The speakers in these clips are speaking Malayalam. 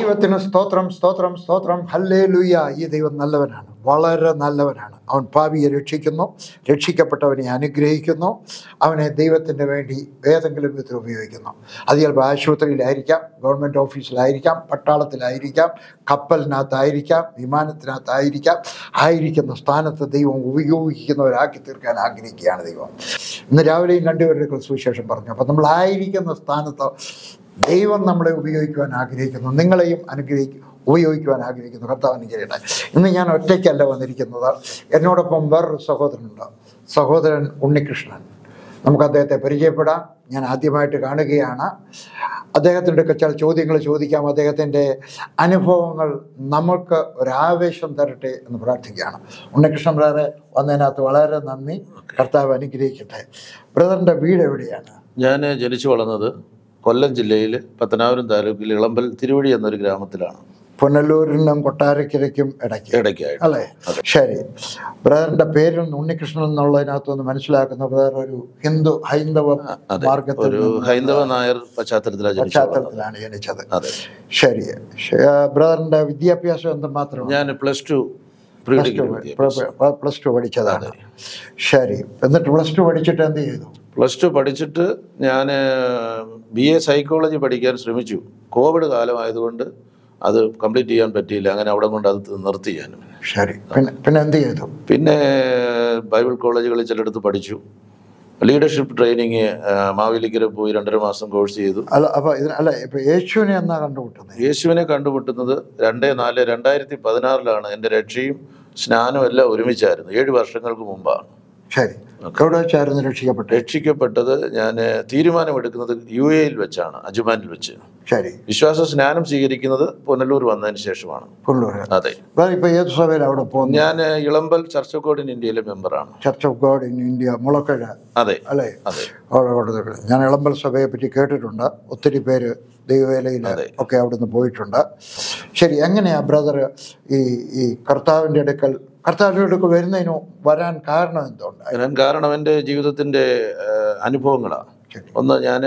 ദൈവത്തിന് സ്തോത്രം സ്തോത്രം സ്തോത്രം ഹല്ലേ ലുയ്യ ഈ ദൈവം നല്ലവനാണ് വളരെ നല്ലവനാണ് അവൻ പാപിയെ രക്ഷിക്കുന്നു രക്ഷിക്കപ്പെട്ടവനെ അനുഗ്രഹിക്കുന്നു അവനെ ദൈവത്തിൻ്റെ വേണ്ടി ഏതെങ്കിലും വിധത്തിൽ ഉപയോഗിക്കുന്നു അത് ചിലപ്പോൾ ആശുപത്രിയിലായിരിക്കാം ഗവൺമെൻറ് ഓഫീസിലായിരിക്കാം പട്ടാളത്തിലായിരിക്കാം കപ്പലിനകത്തായിരിക്കാം വിമാനത്തിനകത്തായിരിക്കാം ആയിരിക്കുന്ന സ്ഥാനത്ത് ദൈവം ഉപയോഗിക്കുന്നവരാക്കി തീർക്കാൻ ആഗ്രഹിക്കുകയാണ് ദൈവം ഇന്ന് രാവിലെയും രണ്ടുപേരുടെ സുവിശേഷം പറഞ്ഞു അപ്പം നമ്മൾ ആയിരിക്കുന്ന സ്ഥാനത്ത് ദൈവം നമ്മളെ ഉപയോഗിക്കുവാൻ ആഗ്രഹിക്കുന്നു നിങ്ങളെയും അനുഗ്രഹിക്കും ഉപയോഗിക്കുവാൻ ആഗ്രഹിക്കുന്നു കർത്താവ് അനുഗ്രഹിക്കട്ടെ ഇന്ന് ഞാൻ ഒറ്റയ്ക്കല്ല വന്നിരിക്കുന്നത് എന്നോടൊപ്പം വേറൊരു സഹോദരനുണ്ട് സഹോദരൻ ഉണ്ണികൃഷ്ണൻ നമുക്ക് അദ്ദേഹത്തെ പരിചയപ്പെടാം ഞാൻ ആദ്യമായിട്ട് കാണുകയാണ് അദ്ദേഹത്തിൻ്റെ ഒക്കെ ചില ചോദ്യങ്ങൾ ചോദിക്കാം അദ്ദേഹത്തിൻ്റെ അനുഭവങ്ങൾ നമുക്ക് ഒരാവേശം തരട്ടെ എന്ന് പ്രാർത്ഥിക്കുകയാണ് ഉണ്ണികൃഷ്ണൻ ബ്രദറെ വന്നതിനകത്ത് വളരെ നന്ദി കർത്താവ് അനുഗ്രഹിക്കട്ടെ ബ്രദറിൻ്റെ വീട് എവിടെയാണ് ഞാൻ ജനിച്ചു വളർന്നത് കൊല്ലം ജില്ലയിൽ പത്തനാപുരം താലൂക്കിൽ ഇളമ്പൽ തിരുവഴി എന്നൊരു ഗ്രാമത്തിലാണ് പുനലൂരിനും കൊട്ടാരക്കരയ്ക്കും ഇടയ്ക്ക് ഇടയ്ക്കായിട്ട് അല്ലേ ശരി ബ്രദറിന്റെ പേരിൽ നിന്ന് ഉണ്ണികൃഷ്ണൻ എന്നുള്ളതിനകത്ത് മനസ്സിലാക്കുന്ന ബ്രദർ ഒരു ഹിന്ദു ഹൈന്ദവ അതെ മാർഗത്തിൽ ഒരു നിന്ന് ഹൈന്ദവ നായർ പശ്ചാത്തലത്തിലാണ് ജനിച്ചു വളർന്നത് പശ്ചാത്തലത്തിലാണ് ജനിച്ചത് അതെ ശരി ശ- ആ, ബ്രദറിന്റെ വിദ്യാഭ്യാസം എന്ത് മാത്രമാണ് ഞാൻ plus two pre degree plus two പഠിച്ചതാണ് ശരി എന്നിട്ട് പ്ലസ് ടു പഠിച്ചിട്ട് എന്ത് ചെയ്തു പ്ലസ് ടു പഠിച്ചിട്ട് ഞാൻ ബി എ സൈക്കോളജി പഠിക്കാൻ ശ്രമിച്ചു കോവിഡ് കാലമായതുകൊണ്ട് അത് കംപ്ലീറ്റ് ചെയ്യാൻ പറ്റിയില്ല അങ്ങനെ അവിടെ കൊണ്ട് അത് നിർത്തി ഞാൻ ശരി പിന്നെ പിന്നെ എന്ത് ചെയ്തു പിന്നെ ബൈബിൾ കോളേജുകളിൽ ചിലയിടത്ത് പഠിച്ചു ലീഡർഷിപ്പ് ട്രെയിനിങ് മാവേലിക്കര പോയി രണ്ടര മാസം കോഴ്സ് ചെയ്തു അല്ല അപ്പൊ ഇതിന് അല്ല ഇപ്പൊ യേശുവിനെ എന്നാ കണ്ടുമുട്ടുന്നത് യേശുവിനെ കണ്ടുമുട്ടുന്നത് രണ്ട് നാല് രണ്ടായിരത്തി പതിനാറിലാണ് എൻ്റെ രക്ഷയും സ്നാനവും എല്ലാം ഒരുമിച്ചായിരുന്നു ഏഴ് വർഷങ്ങൾക്ക് മുമ്പാണ് ശരി എവിടെ വെച്ചായിരുന്നു രക്ഷിക്കപ്പെട്ടത് രക്ഷിക്കപ്പെട്ടത് ഞാൻ തീരുമാനമെടുക്കുന്നത് യു എയിൽ വെച്ചാണ് അജുമാനിൽ വെച്ച് ശരി വിശ്വാസ സ്നാനം സ്വീകരിക്കുന്നത് പുനലൂർ വന്നതിന് ശേഷമാണ് പുള്ളൂര് അതെ ഇപ്പൊ ഏത് സഭയിൽ അവിടെ പോകുന്നു ഞാൻ Elampal church of God in ഇന്ത്യയിലെ മെമ്പറാണ് church of God in India Mulakkuzha അതെ അല്ലേ അതെ അവിടെ കൊടുത്തിട്ടുണ്ട് ഞാൻ ഇളമ്പൽ സഭയെ പറ്റി കേട്ടിട്ടുണ്ട് ഒത്തിരി പേര് ദൈവവേലയിൽ ഒക്കെ അവിടുന്ന് പോയിട്ടുണ്ട് ശരി എങ്ങനെയാ ബ്രദർ ഈ ഈ കർത്താവിൻ്റെ അടുക്കൽ കർത്താവിൻ്റെ അടുക്കൽ വരുന്നതിന് വരാൻ കാരണം എന്തുകൊണ്ട് ഞാൻ കാരണം എൻ്റെ ജീവിതത്തിൻ്റെ അനുഭവങ്ങളാണ് ശരി. ഒന്ന് ഞാൻ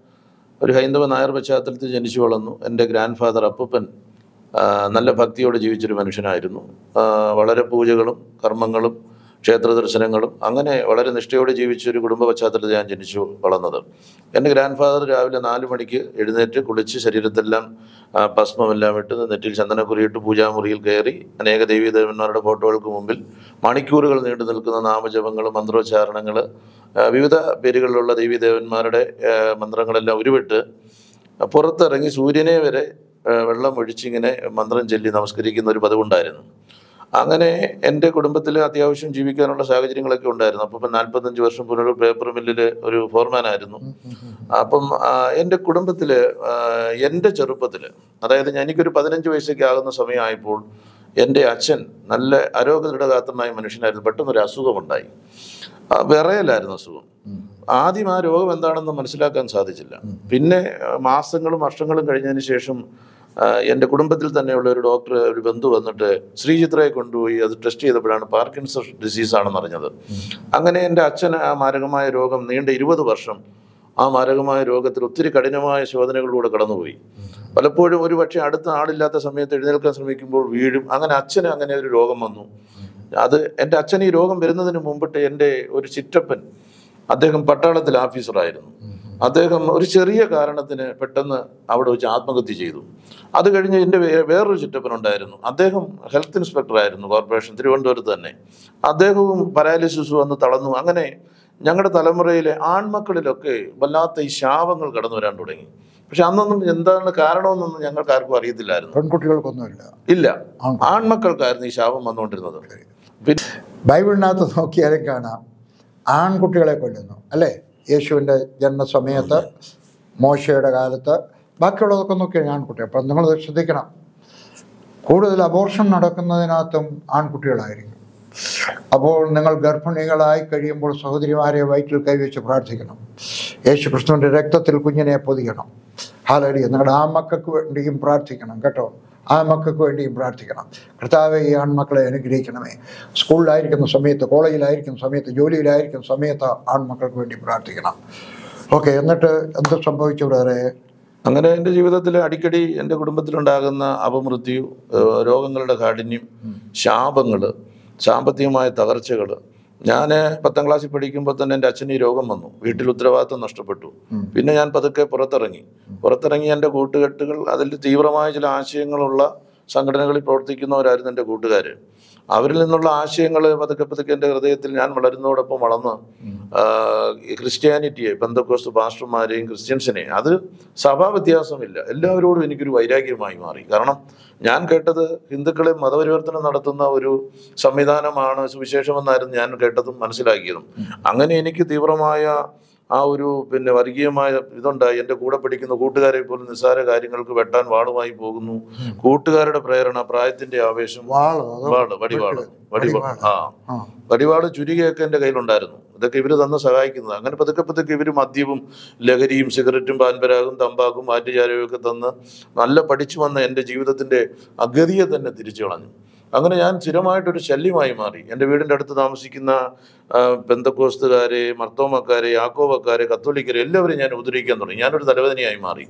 ഒരു ഹൈന്ദവ നായർ പശ്ചാത്തലത്തിൽ ജനിച്ചു വളർന്നു എൻ്റെ ഗ്രാൻഡ് ഫാദർ അപ്പൂപ്പൻ ആ, നല്ല ഭക്തിയോടെ ജീവിച്ചൊരു മനുഷ്യനായിരുന്നു ആ, വളരെ പൂജകളും കർമ്മങ്ങളും ക്ഷേത്ര ദർശനങ്ങളും അങ്ങനെ വളരെ നിഷ്ഠയോടെ ജീവിച്ചൊരു കുടുംബ പശ്ചാത്തലത്തിൽ ഞാൻ ജനിച്ചു വളർന്നത് എൻ്റെ ഗ്രാൻഡ് ഫാദർ രാവിലെ നാല് മണിക്ക് എഴുന്നേറ്റ് കുളിച്ച് ശരീരത്തെല്ലാം ആ, ഭസ്മമെല്ലാം ഇട്ട് നെറ്റിൽ ചന്ദനക്കുറിയിട്ട് പൂജാമുറിയിൽ കയറി അനേക ദേവീദേവന്മാരുടെ ഫോട്ടോകൾക്ക് മുമ്പിൽ മണിക്കൂറുകൾ നീണ്ടു നിൽക്കുന്ന നാമജപങ്ങൾ മന്ത്രോച്ചാരണങ്ങൾ വിവിധ പേരുകളിലുള്ള ദേവീദേവന്മാരുടെ ആ, മന്ത്രങ്ങളെല്ലാം ഉരുവിട്ട് പുറത്തിറങ്ങി സൂര്യനെ വരെ ആ, വെള്ളം ഒഴിച്ചിങ്ങനെ മന്ത്രം ചൊല്ലി നമസ്കരിക്കുന്ന ഒരു പതിവുണ്ടായിരുന്നു അങ്ങനെ എൻ്റെ കുടുംബത്തിൽ അത്യാവശ്യം ജീവിക്കാനുള്ള സാഹചര്യങ്ങളൊക്കെ ഉണ്ടായിരുന്നു അപ്പം ഇപ്പം നാൽപ്പത്തഞ്ച് വർഷം പുനലൂർ പേപ്പർ മില്ലിൽ ഒരു ഫോർമാനായിരുന്നു അപ്പം ആ, എൻ്റെ കുടുംബത്തിൽ എൻ്റെ ചെറുപ്പത്തിൽ അതായത് ഞാൻ- എനിക്കൊരു പതിനഞ്ച് വയസ്സൊക്കെ ആകുന്ന സമയമായപ്പോൾ എൻ്റെ അച്ഛൻ നല്ല ആരോഗ്യദൃഢഗാത്രനായ മനുഷ്യനായിരുന്നു പെട്ടെന്നൊരു അസുഖമുണ്ടായി ആ, വിറയലായിരുന്നു അസുഖം ആദ്യം ആ രോഗം എന്താണെന്ന് മനസ്സിലാക്കാൻ സാധിച്ചില്ല പിന്നെ ആ, മാസങ്ങളും വർഷങ്ങളും കഴിഞ്ഞതിന് ശേഷം ആ, എൻ്റെ കുടുംബത്തിൽ തന്നെയുള്ള ഒരു ഡോക്ടർ ഒരു ബന്ധു വന്നിട്ട് ശ്രീചിത്രയെ കൊണ്ടുപോയി അത് ടെസ്റ്റ് ചെയ്തപ്പോഴാണ് പാർക്കിൻസൺ ഡിസീസ് ആണെന്ന് അറിഞ്ഞത് അങ്ങനെ എൻ്റെ അച്ഛന് ആ മാരകമായ രോഗം നീണ്ട ഇരുപത് വർഷം ആ മാരകമായ രോഗത്തിൽ ഒത്തിരി കഠിനമായ ശോധനകളിലൂടെ കടന്നുപോയി പലപ്പോഴും ഒരു പക്ഷേ അടുത്ത ആളില്ലാത്ത സമയത്ത് എഴുന്നേൽക്കാൻ ശ്രമിക്കുമ്പോൾ വീഴും അങ്ങനെ അച്ഛന് അങ്ങനെ ഒരു രോഗം വന്നു അത് എൻ്റെ അച്ഛൻ ഈ രോഗം വരുന്നതിന് മുമ്പിട്ട് എൻ്റെ ഒരു ചിറ്റപ്പൻ അദ്ദേഹം പട്ടാളത്തിൽ ഓഫീസറായിരുന്നു അദ്ദേഹം ഒരു ചെറിയ കാരണത്തിന് പെട്ടെന്ന് അവിടെ വെച്ച് ആത്മഹത്യ ചെയ്തു അത് കഴിഞ്ഞ് എൻ്റെ വേ- വേറൊരു ചിറ്റപ്പൻ ഉണ്ടായിരുന്നു അദ്ദേഹം ഹെൽത്ത് ഇൻസ്പെക്ടർ ആയിരുന്നു കോർപ്പറേഷൻ തിരുവനന്തപുരത്ത് തന്നെ അദ്ദേഹവും പാരാലിസിസ് വന്ന് തളർന്നു അങ്ങനെ ഞങ്ങളുടെ തലമുറയിലെ ആൺമക്കളിലൊക്കെ വല്ലാത്ത ഈ ശാപങ്ങൾ കടന്നു വരാൻ തുടങ്ങി പക്ഷെ അന്നൊന്നും എന്താണ് കാരണമെന്നൊന്നും ഞങ്ങൾക്ക് ആർക്കും അറിയത്തില്ലായിരുന്നു പെൺകുട്ടികൾക്കൊന്നുമില്ല ഇല്ല ആൺ- ആൺമക്കൾക്കായിരുന്നു ഈ ശാപം വന്നുകൊണ്ടിരുന്നത് പിന്നെ ബൈബിളിനകത്ത് നോക്കിയാലും കാണാം ആൺകുട്ടികളെ കൊല്ലുന്നു അല്ലേ യേശുവിൻ്റെ ജന്മസമയത്ത് മോശയുടെ കാലത്ത് ബാക്കിയുള്ളതൊക്കെ നോക്കിയാൽ ആൺകുട്ടികൾ അപ്പം നിങ്ങൾ ശ്രദ്ധിക്കണം കൂടുതൽ അബോർഷൻ നടക്കുന്നതിനകത്തും ആൺകുട്ടികളായിരിക്കും അപ്പോൾ നിങ്ങൾ ഗർഭിണികളായി കഴിയുമ്പോൾ സഹോദരിമാരെ വയറ്റിൽ കൈവച്ച് പ്രാർത്ഥിക്കണം യേശു ക്രിസ്തുവിൻ്റെ രക്തത്തിൽ കുഞ്ഞിനെ പൊതിയണം ഹാലടി നിങ്ങളുടെ ആ മക്കൾക്ക് വേണ്ടിയും പ്രാർത്ഥിക്കണം കേട്ടോ ആ മക്കൾക്ക് വേണ്ടിയും പ്രാർത്ഥിക്കണം കർത്താവെ ഈ ആൺമക്കളെ അനുഗ്രഹിക്കണമേ സ്കൂളിലായിരിക്കുന്ന സമയത്ത് കോളേജിലായിരിക്കുന്ന സമയത്ത് ജോലിയിലായിരിക്കുന്ന സമയത്ത് ആൺമക്കൾക്ക് വേണ്ടി പ്രാർത്ഥിക്കണം ഓക്കെ എന്നിട്ട് എന്ത് സംഭവിച്ചു ബ്രദറെ അങ്ങനെ എൻ്റെ ജീവിതത്തിൽ അടിക്കടി എൻ്റെ കുടുംബത്തിലുണ്ടാകുന്ന അപമൃത്യു ഏഹ് രോഗങ്ങളുടെ കാഠിന്യം ശാപങ്ങൾ സാമ്പത്തികമായ തകർച്ചകൾ ഞാൻ പത്താം ക്ലാസ്സിൽ പഠിക്കുമ്പോൾ തന്നെ എൻ്റെ അച്ഛന് ഈ രോഗം വന്നു വീട്ടിൽ ഉത്തരവാദിത്വം നഷ്ടപ്പെട്ടു പിന്നെ ഞാൻ പതുക്കെ പുറത്തിറങ്ങി പുറത്തിറങ്ങി എൻ്റെ കൂട്ടുകെട്ടുകൾ അതിൽ തീവ്രമായ ചില ആശയങ്ങളുള്ള സംഘടനകളിൽ പ്രവർത്തിക്കുന്നവരായിരുന്നു എൻ്റെ കൂട്ടുകാർ അവരിൽ നിന്നുള്ള ആശയങ്ങൾ പതുക്കെ പതുക്കെ എൻ്റെ ഹൃദയത്തിൽ ഞാൻ വളരുന്നതോടൊപ്പം വളർന്ന് ആഹ്, ഈ ക്രിസ്ത്യാനിറ്റിയെ ബന്ധക്കോസ്റ്റ് പാസ്റ്റർമാരെയും ക്രിസ്ത്യൻസിനെയും അത് സഭാ വ്യത്യാസമില്ല എല്ലാവരോടും എനിക്കൊരു വൈരാഗ്യമായി മാറി കാരണം ഞാൻ കേട്ടത് ഹിന്ദുക്കളെ മതപരിവർത്തനം നടത്തുന്ന ഒരു സംവിധാനമാണ് സുവിശേഷമെന്നായിരുന്നു ഞാൻ കേട്ടതും മനസ്സിലാക്കിയതും അങ്ങനെ എനിക്ക് തീവ്രമായ ആ ഒരു പിന്നെ വർഗീയമായ ഇതുണ്ടായി എൻ്റെ കൂടെ പഠിക്കുന്ന കൂട്ടുകാരെ പോലും നിസ്സാര കാര്യങ്ങൾക്ക് വെട്ടാൻ വാളുമായി പോകുന്നു കൂട്ടുകാരുടെ പ്രേരണ പ്രായത്തിന്റെ ആവേശം വാളോ അതോ വാള് വടിവാള് വടിവാള് വടിവാള്. ആ ആ വടിവാള് ചുരികയൊക്കെ എൻ്റെ കയ്യിലുണ്ടായിരുന്നു ഇതൊക്കെ ഇവര് തന്ന് സഹായിക്കുന്നത് അങ്ങനെ പതുക്കെ പതുക്കെ ഇവര് മദ്യവും ലഹരിയും സിഗരറ്റും പാൻപരാഗും തമ്പാക്കും ആറ്റുചാരവും ഒക്കെ തന്ന് നല്ല പഠിച്ചു വന്ന എൻ്റെ ജീവിതത്തിന്റെ അഗതിയെ തന്നെ തിരിച്ചു കളഞ്ഞു അങ്ങനെ ഞാൻ സ്ഥിരമായിട്ടൊരു ശല്യമായി മാറി എൻ്റെ വീടിൻ്റെ അടുത്ത് താമസിക്കുന്ന ആ, പെന്തക്കോസ്തുകാരെ മർത്തോമക്കാരെ യാക്കോബക്കാരെ കത്തോലിക്കരെ എല്ലാവരും ഞാൻ ഉപദ്രവിക്കാൻ തുടങ്ങി ഞാനൊരു തലവേദനയായി മാറി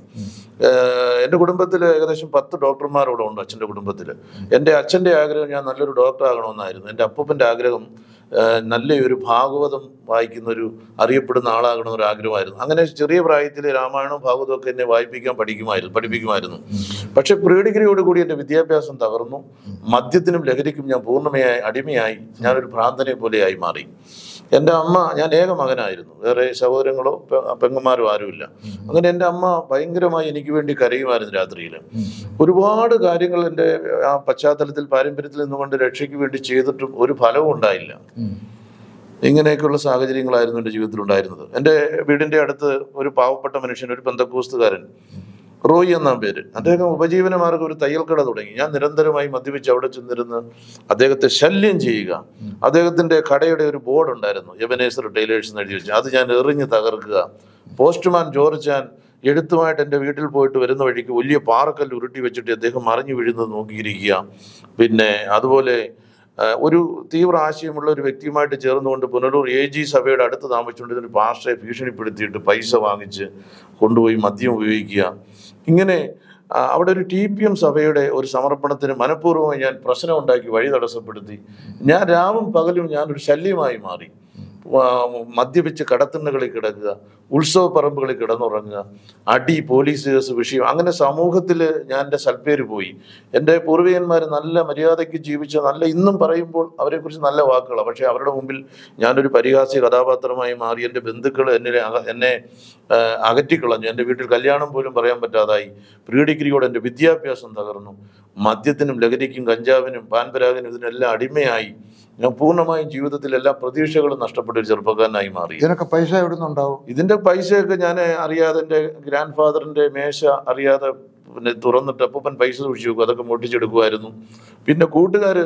ഏഹ് എൻ്റെ കുടുംബത്തിൽ ഏകദേശം പത്ത് ഡോക്ടർമാരോടെ ഉണ്ട് അച്ഛൻ്റെ കുടുംബത്തിൽ എൻ്റെ അച്ഛൻ്റെ ആഗ്രഹം ഞാൻ നല്ലൊരു ഡോക്ടർ ആകണമെന്നായിരുന്നു എൻ്റെ അപ്പൂപ്പൻ്റെ ആഗ്രഹം ഏഹ് നല്ലൊരു ഭാഗവതം വായിക്കുന്ന ഒരു അറിയപ്പെടുന്ന ആളാകണമെന്ന് ഒരു ആഗ്രഹമായിരുന്നു അങ്ങനെ ചെറിയ പ്രായത്തിൽ രാമായണവും ഭാഗവതവും ഒക്കെ എന്നെ വായിപ്പിക്കാൻ പഠിക്കുമായിരുന്നു പഠിപ്പിക്കുമായിരുന്നു പക്ഷെ പ്രീ ഡിഗ്രിയോടുകൂടി എൻ്റെ വിദ്യാഭ്യാസം തകർന്നു മദ്യത്തിനും ലഹരിക്കും ഞാൻ പൂർണ്ണമായി അടിമയായി ഞാനൊരു ഭ്രാന്തനെ പോലെയായി മാറി എൻ്റെ അമ്മ ഞാൻ ഏക മകനായിരുന്നു വേറെ സഹോദരങ്ങളോ പെ- പെങ്ങന്മാരോ ആരുമില്ല അങ്ങനെ എൻ്റെ അമ്മ ഭയങ്കരമായി എനിക്ക് വേണ്ടി കരയുമായിരുന്നു രാത്രിയിൽ ഒരുപാട് കാര്യങ്ങൾ എൻ്റെ ആ പശ്ചാത്തലത്തിൽ പാരമ്പര്യത്തിൽ നിന്നുകൊണ്ട് രക്ഷയ്ക്ക് വേണ്ടി ചെയ്തിട്ടും ഒരു ഫലവും ഉണ്ടായില്ല ഉം. ഇങ്ങനെയൊക്കെയുള്ള സാഹചര്യങ്ങളായിരുന്നു എൻ്റെ ജീവിതത്തിൽ ഉണ്ടായിരുന്നത് എൻ്റെ വീടിൻ്റെ അടുത്ത് ഒരു പാവപ്പെട്ട മനുഷ്യൻ ഒരു ബന്ധക്കൂസ്തുകാരൻ റോയി എന്ന പേര് അദ്ദേഹം ഉപജീവന മാർഗം ഒരു തയ്യൽ കട തുടങ്ങി ഞാൻ നിരന്തരമായി മദ്യപിച്ച് അവിടെ ചെന്നിരുന്ന് അദ്ദേഹത്തെ ശല്യം ചെയ്യുക അദ്ദേഹത്തിന്റെ കടയുടെ ഒരു ബോർഡ് ഉണ്ടായിരുന്നു യവനേശ്വർ ടൈലേഴ്സ് എന്ന് എഴുതി വെച്ചു അത് ഞാൻ എറിഞ്ഞ് തകർക്കുക പോസ്റ്റ്മാൻ ജോർജാൻ എഴുത്തുമായിട്ട് എൻ്റെ വീട്ടിൽ പോയിട്ട് വരുന്ന വഴിക്ക് വലിയ പാറക്കല്ല് ഉരുട്ടി വെച്ചിട്ട് അദ്ദേഹം മറിഞ്ഞു വീഴുന്നത് നോക്കിയിരിക്കുക പിന്നെ അതുപോലെ ആ, ഒരു തീവ്ര ആശയമുള്ള ഒരു വ്യക്തിയുമായിട്ട് ചേർന്നുകൊണ്ട് പുനലൂർ എ ജി സഭയുടെ അടുത്ത് താമസിച്ചുകൊണ്ട് ഒരു പാസ്റ്ററെ ഭീഷണിപ്പെടുത്തിയിട്ട് പൈസ വാങ്ങിച്ച് കൊണ്ടുപോയി മദ്യം ഉപയോഗിക്കുക ഇങ്ങനെ ആ, അവിടെ ഒരു ടി പി എം സഭയുടെ ഒരു സമർപ്പണത്തിന് മനഃപൂർവ്വമായി ഞാൻ പ്രശ്നം ഉണ്ടാക്കി വഴി തടസ്സപ്പെടുത്തി ഞാൻ രാവും പകലും ഞാനൊരു ശല്യമായി മാറി ആ, മദ്യപിച്ച് കടത്തിണ്ണകളിൽ കിടക്കുക ഉത്സവ പറമ്പുകളിൽ കിടന്നുറങ്ങുക അടി പോലീസ് കേസ് വിഷയം അങ്ങനെ സമൂഹത്തിൽ ഞാൻ എൻ്റെ സൽപ്പേര് പോയി എൻ്റെ പൂർവികന്മാർ നല്ല മര്യാദയ്ക്ക് ജീവിച്ച നല്ല ഇന്നും പറയുമ്പോൾ അവരെക്കുറിച്ച് നല്ല വാക്കുകളാണ് പക്ഷേ അവരുടെ മുമ്പിൽ ഞാനൊരു പരിഹാസ്യ കഥാപാത്രമായി മാറി എൻ്റെ ബന്ധുക്കൾ എന്നെ അക- എന്നെ ആ, അകറ്റിക്കളഞ്ഞു എൻ്റെ വീട്ടിൽ കല്യാണം പോലും പറയാൻ പറ്റാതായി പ്രീ ഡിഗ്രിയോടെ എൻ്റെ വിദ്യാഭ്യാസം തകർന്നു മദ്യത്തിനും ലഹരിക്കും കഞ്ചാവിനും പാൻപരാഗിനും ഇതിനെല്ലാം അടിമയായി ഞാൻ പൂർണ്ണമായും ജീവിതത്തിൽ എല്ലാ പ്രതീക്ഷകളും നഷ്ടപ്പെട്ട ഒരു ചെറുപ്പക്കാരനായി മാറി ഇതിനൊക്കെ പൈസ എവിടെ നിന്നുണ്ടാവും ഇതിന്റെ പൈസയൊക്കെ ഞാൻ അറിയാതെ എൻ്റെ ഗ്രാൻഡ് ഫാദറിന്റെ മേശ അറിയാതെ പിന്നെ തുറന്നിട്ട് അപ്പൂപ്പൻ പൈസ സൂക്ഷിച്ചു വെക്കും അതൊക്കെ പൊട്ടിച്ചെടുക്കുമായിരുന്നു പിന്നെ കൂട്ടുകാർ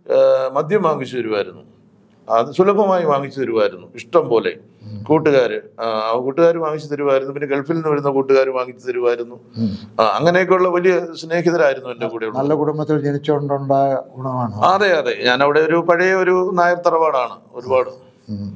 മദ്യം വാങ്ങിച്ചു തരുമായിരുന്നു അത് സുലഭമായി വാങ്ങിച്ചു തരുമായിരുന്നു ഇഷ്ടം പോലെ കൂട്ടുകാർ കൂട്ടുകാർ വാങ്ങിച്ചു തരുമായിരുന്നു പിന്നെ ഗൾഫിൽ നിന്ന് വരുന്ന കൂട്ടുകാർ വാങ്ങിച്ചു തരുമായിരുന്നു ഉം. ആ, അങ്ങനെയൊക്കെയുള്ള വലിയ സ്നേഹിതരായിരുന്നു എൻ്റെ കൂടെ നല്ല കുടുംബത്തിൽ ജനിച്ചുകൊണ്ടുണ്ടായ ഗുണമാണ് അതെ അതെ ഞാൻ അവിടെ ഒരു പഴയ ഒരു നായർ തറവാടാണ് ഒരുപാട് ഉം.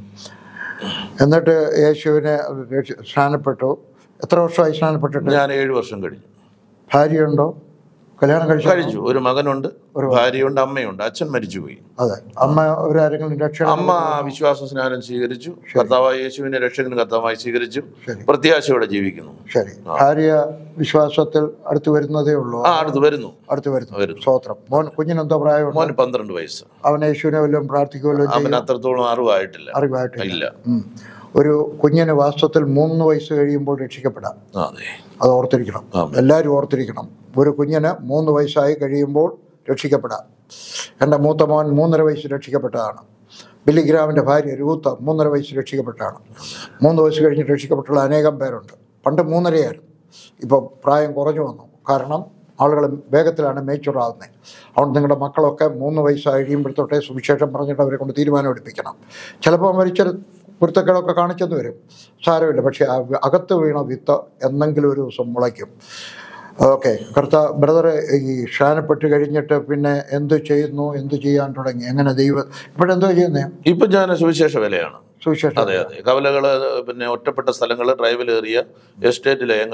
എന്നിട്ട് യേശുവിനെ രക്ഷ- സ്നാനപ്പെട്ടു എത്ര വർഷമായി സ്നാനപ്പെട്ടിട്ട് ഞാൻ ഏഴു വർഷം കഴിഞ്ഞു ഭാര്യയുണ്ടോ കല്യാണം കഴിച്ചു കഴിച്ചു ഒരു മകനുണ്ട് ഭാര്യയുണ്ട് അമ്മയുണ്ട് അച്ഛൻ മരിച്ചുപോയി അതെ അമ്മ ഒരാരെങ്കിലും രക്ഷ അമ്മ വിശ്വാസ സ്നാനം സ്വീകരിച്ചു കർത്താവായ യേശുവിനെ രക്ഷകന് കർത്താവായി സ്വീകരിച്ചു ശരി പ്രത്യാശയോടെ ജീവിക്കുന്നു ശരി ഭാര്യ വിശ്വാസത്തിൽ അടുത്ത് വരുന്നതേ ഉള്ളൂ ആ അടുത്ത് വരുന്നു അടുത്ത് വരുന്നു വരുന്നു സ്തോത്രം മോൻ കുഞ്ഞിനെന്തോ പ്രായമുണ്ട് മോന് പന്ത്രണ്ട് വയസ്സ് അവൻ യേശുവിനെ വല്ലതും പ്രാർത്ഥിക്കുമല്ലോ അവന് അത്രത്തോളം അറിവായിട്ടില്ല അറിവായിട്ടില്ല ഇല്ല ഉം. ഒരു കുഞ്ഞിന് വാസ്തവത്തിൽ മൂന്ന് വയസ്സ് കഴിയുമ്പോൾ രക്ഷിക്കപ്പെടാം ആ, അതെ അത് ഓർത്തിരിക്കണം ആമേൻ. എല്ലാവരും ഓർത്തിരിക്കണം ഒരു കുഞ്ഞിന് മൂന്ന് വയസ്സായി കഴിയുമ്പോൾ രക്ഷിക്കപ്പെടാം എൻ്റെ മൂത്ത മോൻ മൂന്നര വയസ്സ് രക്ഷിക്കപ്പെട്ടതാണ് ബില്ലിഗ്രാമിൻ്റെ ഭാര്യ രൂത്ത മൂന്നര വയസ്സ് രക്ഷിക്കപ്പെട്ടതാണ് മൂന്ന് വയസ്സ് കഴിഞ്ഞ് രക്ഷിക്കപ്പെട്ടുള്ള അനേകം പേരുണ്ട് പണ്ട് മൂന്നരയായിരുന്നു ഇപ്പോൾ പ്രായം കുറഞ്ഞു വന്നു കാരണം ആളുകൾ വേഗത്തിലാണ് മേച്ചുർ ആകുന്നത് അതുകൊണ്ട് നിങ്ങളുടെ മക്കളൊക്കെ മൂന്ന് വയസ്സ് കഴിയുമ്പോഴത്തോട്ടെ സുവിശേഷം പറഞ്ഞിട്ട് അവരെ കൊണ്ട് തീരുമാനം എടുപ്പിക്കണം ചിലപ്പോൾ മരിച്ച കുരുത്തക്കേടൊക്കെ കാണിച്ചെന്ന് വരും സാരമില്ല പക്ഷേ ആ വി- അകത്ത് വീണ വിത്ത് എന്നെങ്കിലും ഒരു ദിവസം മുളയ്ക്കും ഓക്കെ കർത്ത ബ്രദർ ഈ ഷാനപ്പെട്ട് കഴിഞ്ഞിട്ട് പിന്നെ എന്ത് ചെയ്യുന്നു എന്ത് ചെയ്യാൻ തുടങ്ങി എങ്ങനെ ദൈവം ഇപ്പോഴെന്തോ ചെയ്യുന്നേ ഇപ്പൊ ഞാൻ സുവിശേഷ വിലയാണ് സുവിശേഷം അതെ അതെ കവലകള് പിന്നെ ഒറ്റപ്പെട്ട സ്ഥലങ്ങൾ ഡ്രൈവിൽ ഏറിയ എസ്റ്റേറ്റ് ലയങ്ങൾ